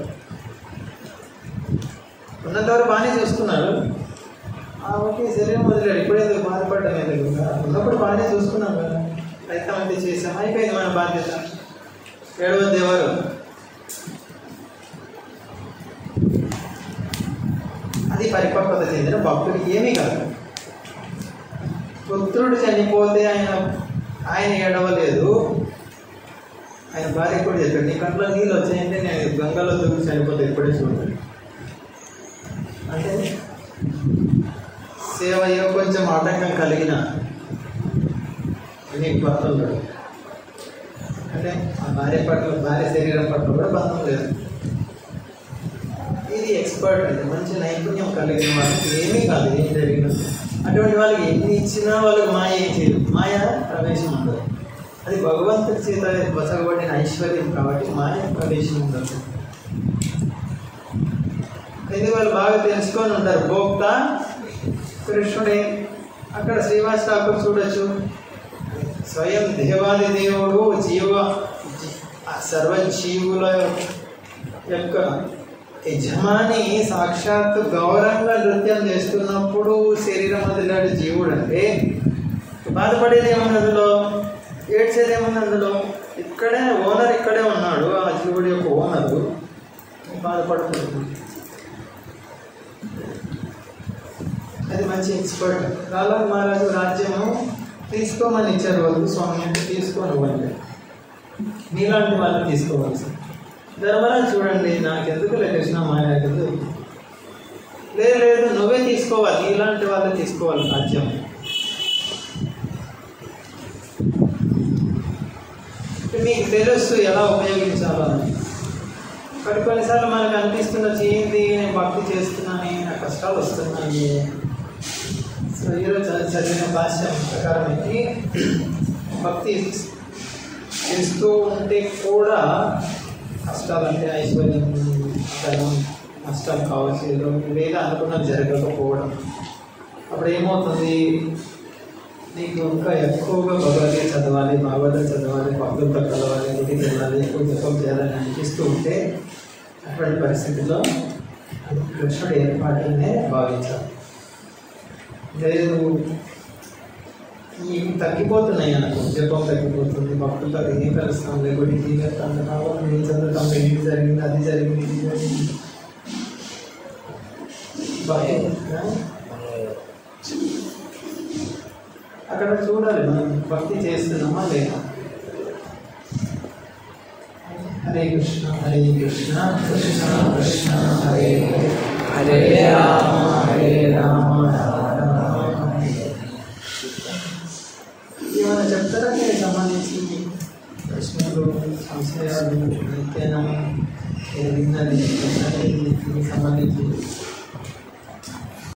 ఉన్నంతవరకు బాగానే చూసుకున్నారు ఆ ఓకే శరీరం వదిలేడు ఇప్పుడు ఎందుకు బాధపడడం ఎందుకు ఉన్నప్పుడు బాగానే చూసుకున్నాం కదా ప్రయత్నం అయితే చేసాం అయిపోయింది మన బాధ్యత ఏడవద్దు ఎవరు అది పరిపక్వత చెందిన భక్తుడికి ఏమీ కాదు పుత్రుడు చనిపోతే ఆయన ఆయన ఏడవలేదు ఆయన భార్య కూడా చెప్పాడు నీ కంట్లో నీళ్ళు వచ్చాయంటే నేను గంగలో దూకి చనిపోతే ఇప్పుడే చూడండి అంటే సేవయో కొంచెం ఆటంకం కలిగిన నీకు భర్త ఉన్నాడు అంటే ఆ భార్య పట్ల భార్య శరీరం పట్ల కూడా బంధం లేదు ఇది ఎక్స్పర్ట్ అంటే మంచి నైపుణ్యం కలిగిన వాళ్ళకి ఏమీ కాదు ఏం జరిగినా అటువంటి వాళ్ళకి ఎన్ని ఇచ్చినా వాళ్ళకి మాయ ఏం చేయదు మాయ ప్రవేశం ఉండదు అది భగవంతుడి చేత బసగబడిన ఐశ్వర్యం కాబట్టి మాయ ప్రవేశం ఉండదు ఇది వాళ్ళు బాగా తెలుసుకొని ఉంటారు భోక్త కృష్ణుడే అక్కడ శ్రీవాస్ ఠాకూర్ చూడొచ్చు స్వయం దేవాది దేవుడు జీవ ఆ సర్వజీవుల యొక్క యజమాని సాక్షాత్ గౌరవంగా నృత్యం చేస్తున్నప్పుడు శరీరం వదిలాడు జీవుడు అంటే బాధపడేది ఏమన్నా అందులో ఏడ్చేది ఏమన్నా అందులో ఇక్కడే ఓనర్ ఇక్కడే ఉన్నాడు ఆ జీవుడి యొక్క ఓనరు బాధపడుతున్నాడు అది మంచి ఎక్స్పర్ట్ రాలా మహారాజు రాజ్యము తీసుకోమని ఇచ్చారు వాళ్ళు స్వామి అంటే తీసుకోని వాళ్ళు మీలాంటి వాళ్ళు తీసుకోవాల్సి ధర్మరాజు చూడండి నాకెందుకు కృష్ణ మాయాకుడు లేదు లేదు నువ్వే తీసుకోవాలి నీలాంటి వాళ్ళే తీసుకోవాలి రాజ్యం మీకు తెలుసు ఎలా ఉపయోగించాలో అని కొన్ని కొన్నిసార్లు మనకు అనిపిస్తున్న చేయింది నేను భక్తి చేస్తున్నాను నా కష్టాలు వస్తున్నాయి సో ఈరోజు చదివి- చదివిన భాష్యం ప్రకారం అయితే భక్తి చేస్తూ ఉంటే కూడా కష్టాలు అంటే ఐశ్వర్యం ధనం నష్టాలు కావచ్చు ఏదో లేదా అనుకున్నది జరగకపోవడం అప్పుడు ఏమవుతుంది నీకు ఇంకా ఎక్కువగా భగవద్గీత చదవాలి భాగవతం చదవాలి భక్తులతో కలవాలి గుడికి వెళ్ళాలి ఎక్కువ జపం చేయాలని అనిపిస్తూ ఉంటే అటువంటి పరిస్థితిలో అది కృష్ణుడు ఏర్పాటునే భావించాలి లేదు ఈ తగ్గిపోతున్నాయి అనుకో జపం తగ్గిపోతుంది భక్తులతో ఏం కలుస్తాం లేకపోతే ఇది చేస్తాం కావాలి నేను చదువుతాం ఇది జరిగింది అది జరిగింది ఇది జరిగింది భయం, ఆ? అక్కడ చూడాలి మనం భక్తి చేస్తున్నామా లేదా హరే కృష్ణ హరే కృష్ణ కృష్ణ కృష్ణ హరే హరే హరే రామ హరే రామ రామ రామ హరే హరే. ఏమైనా చెప్తారా దీనికి సంబంధించి ప్రశ్నలు సంశయాలు నిత్యానం విన్నది దీనికి సంబంధించి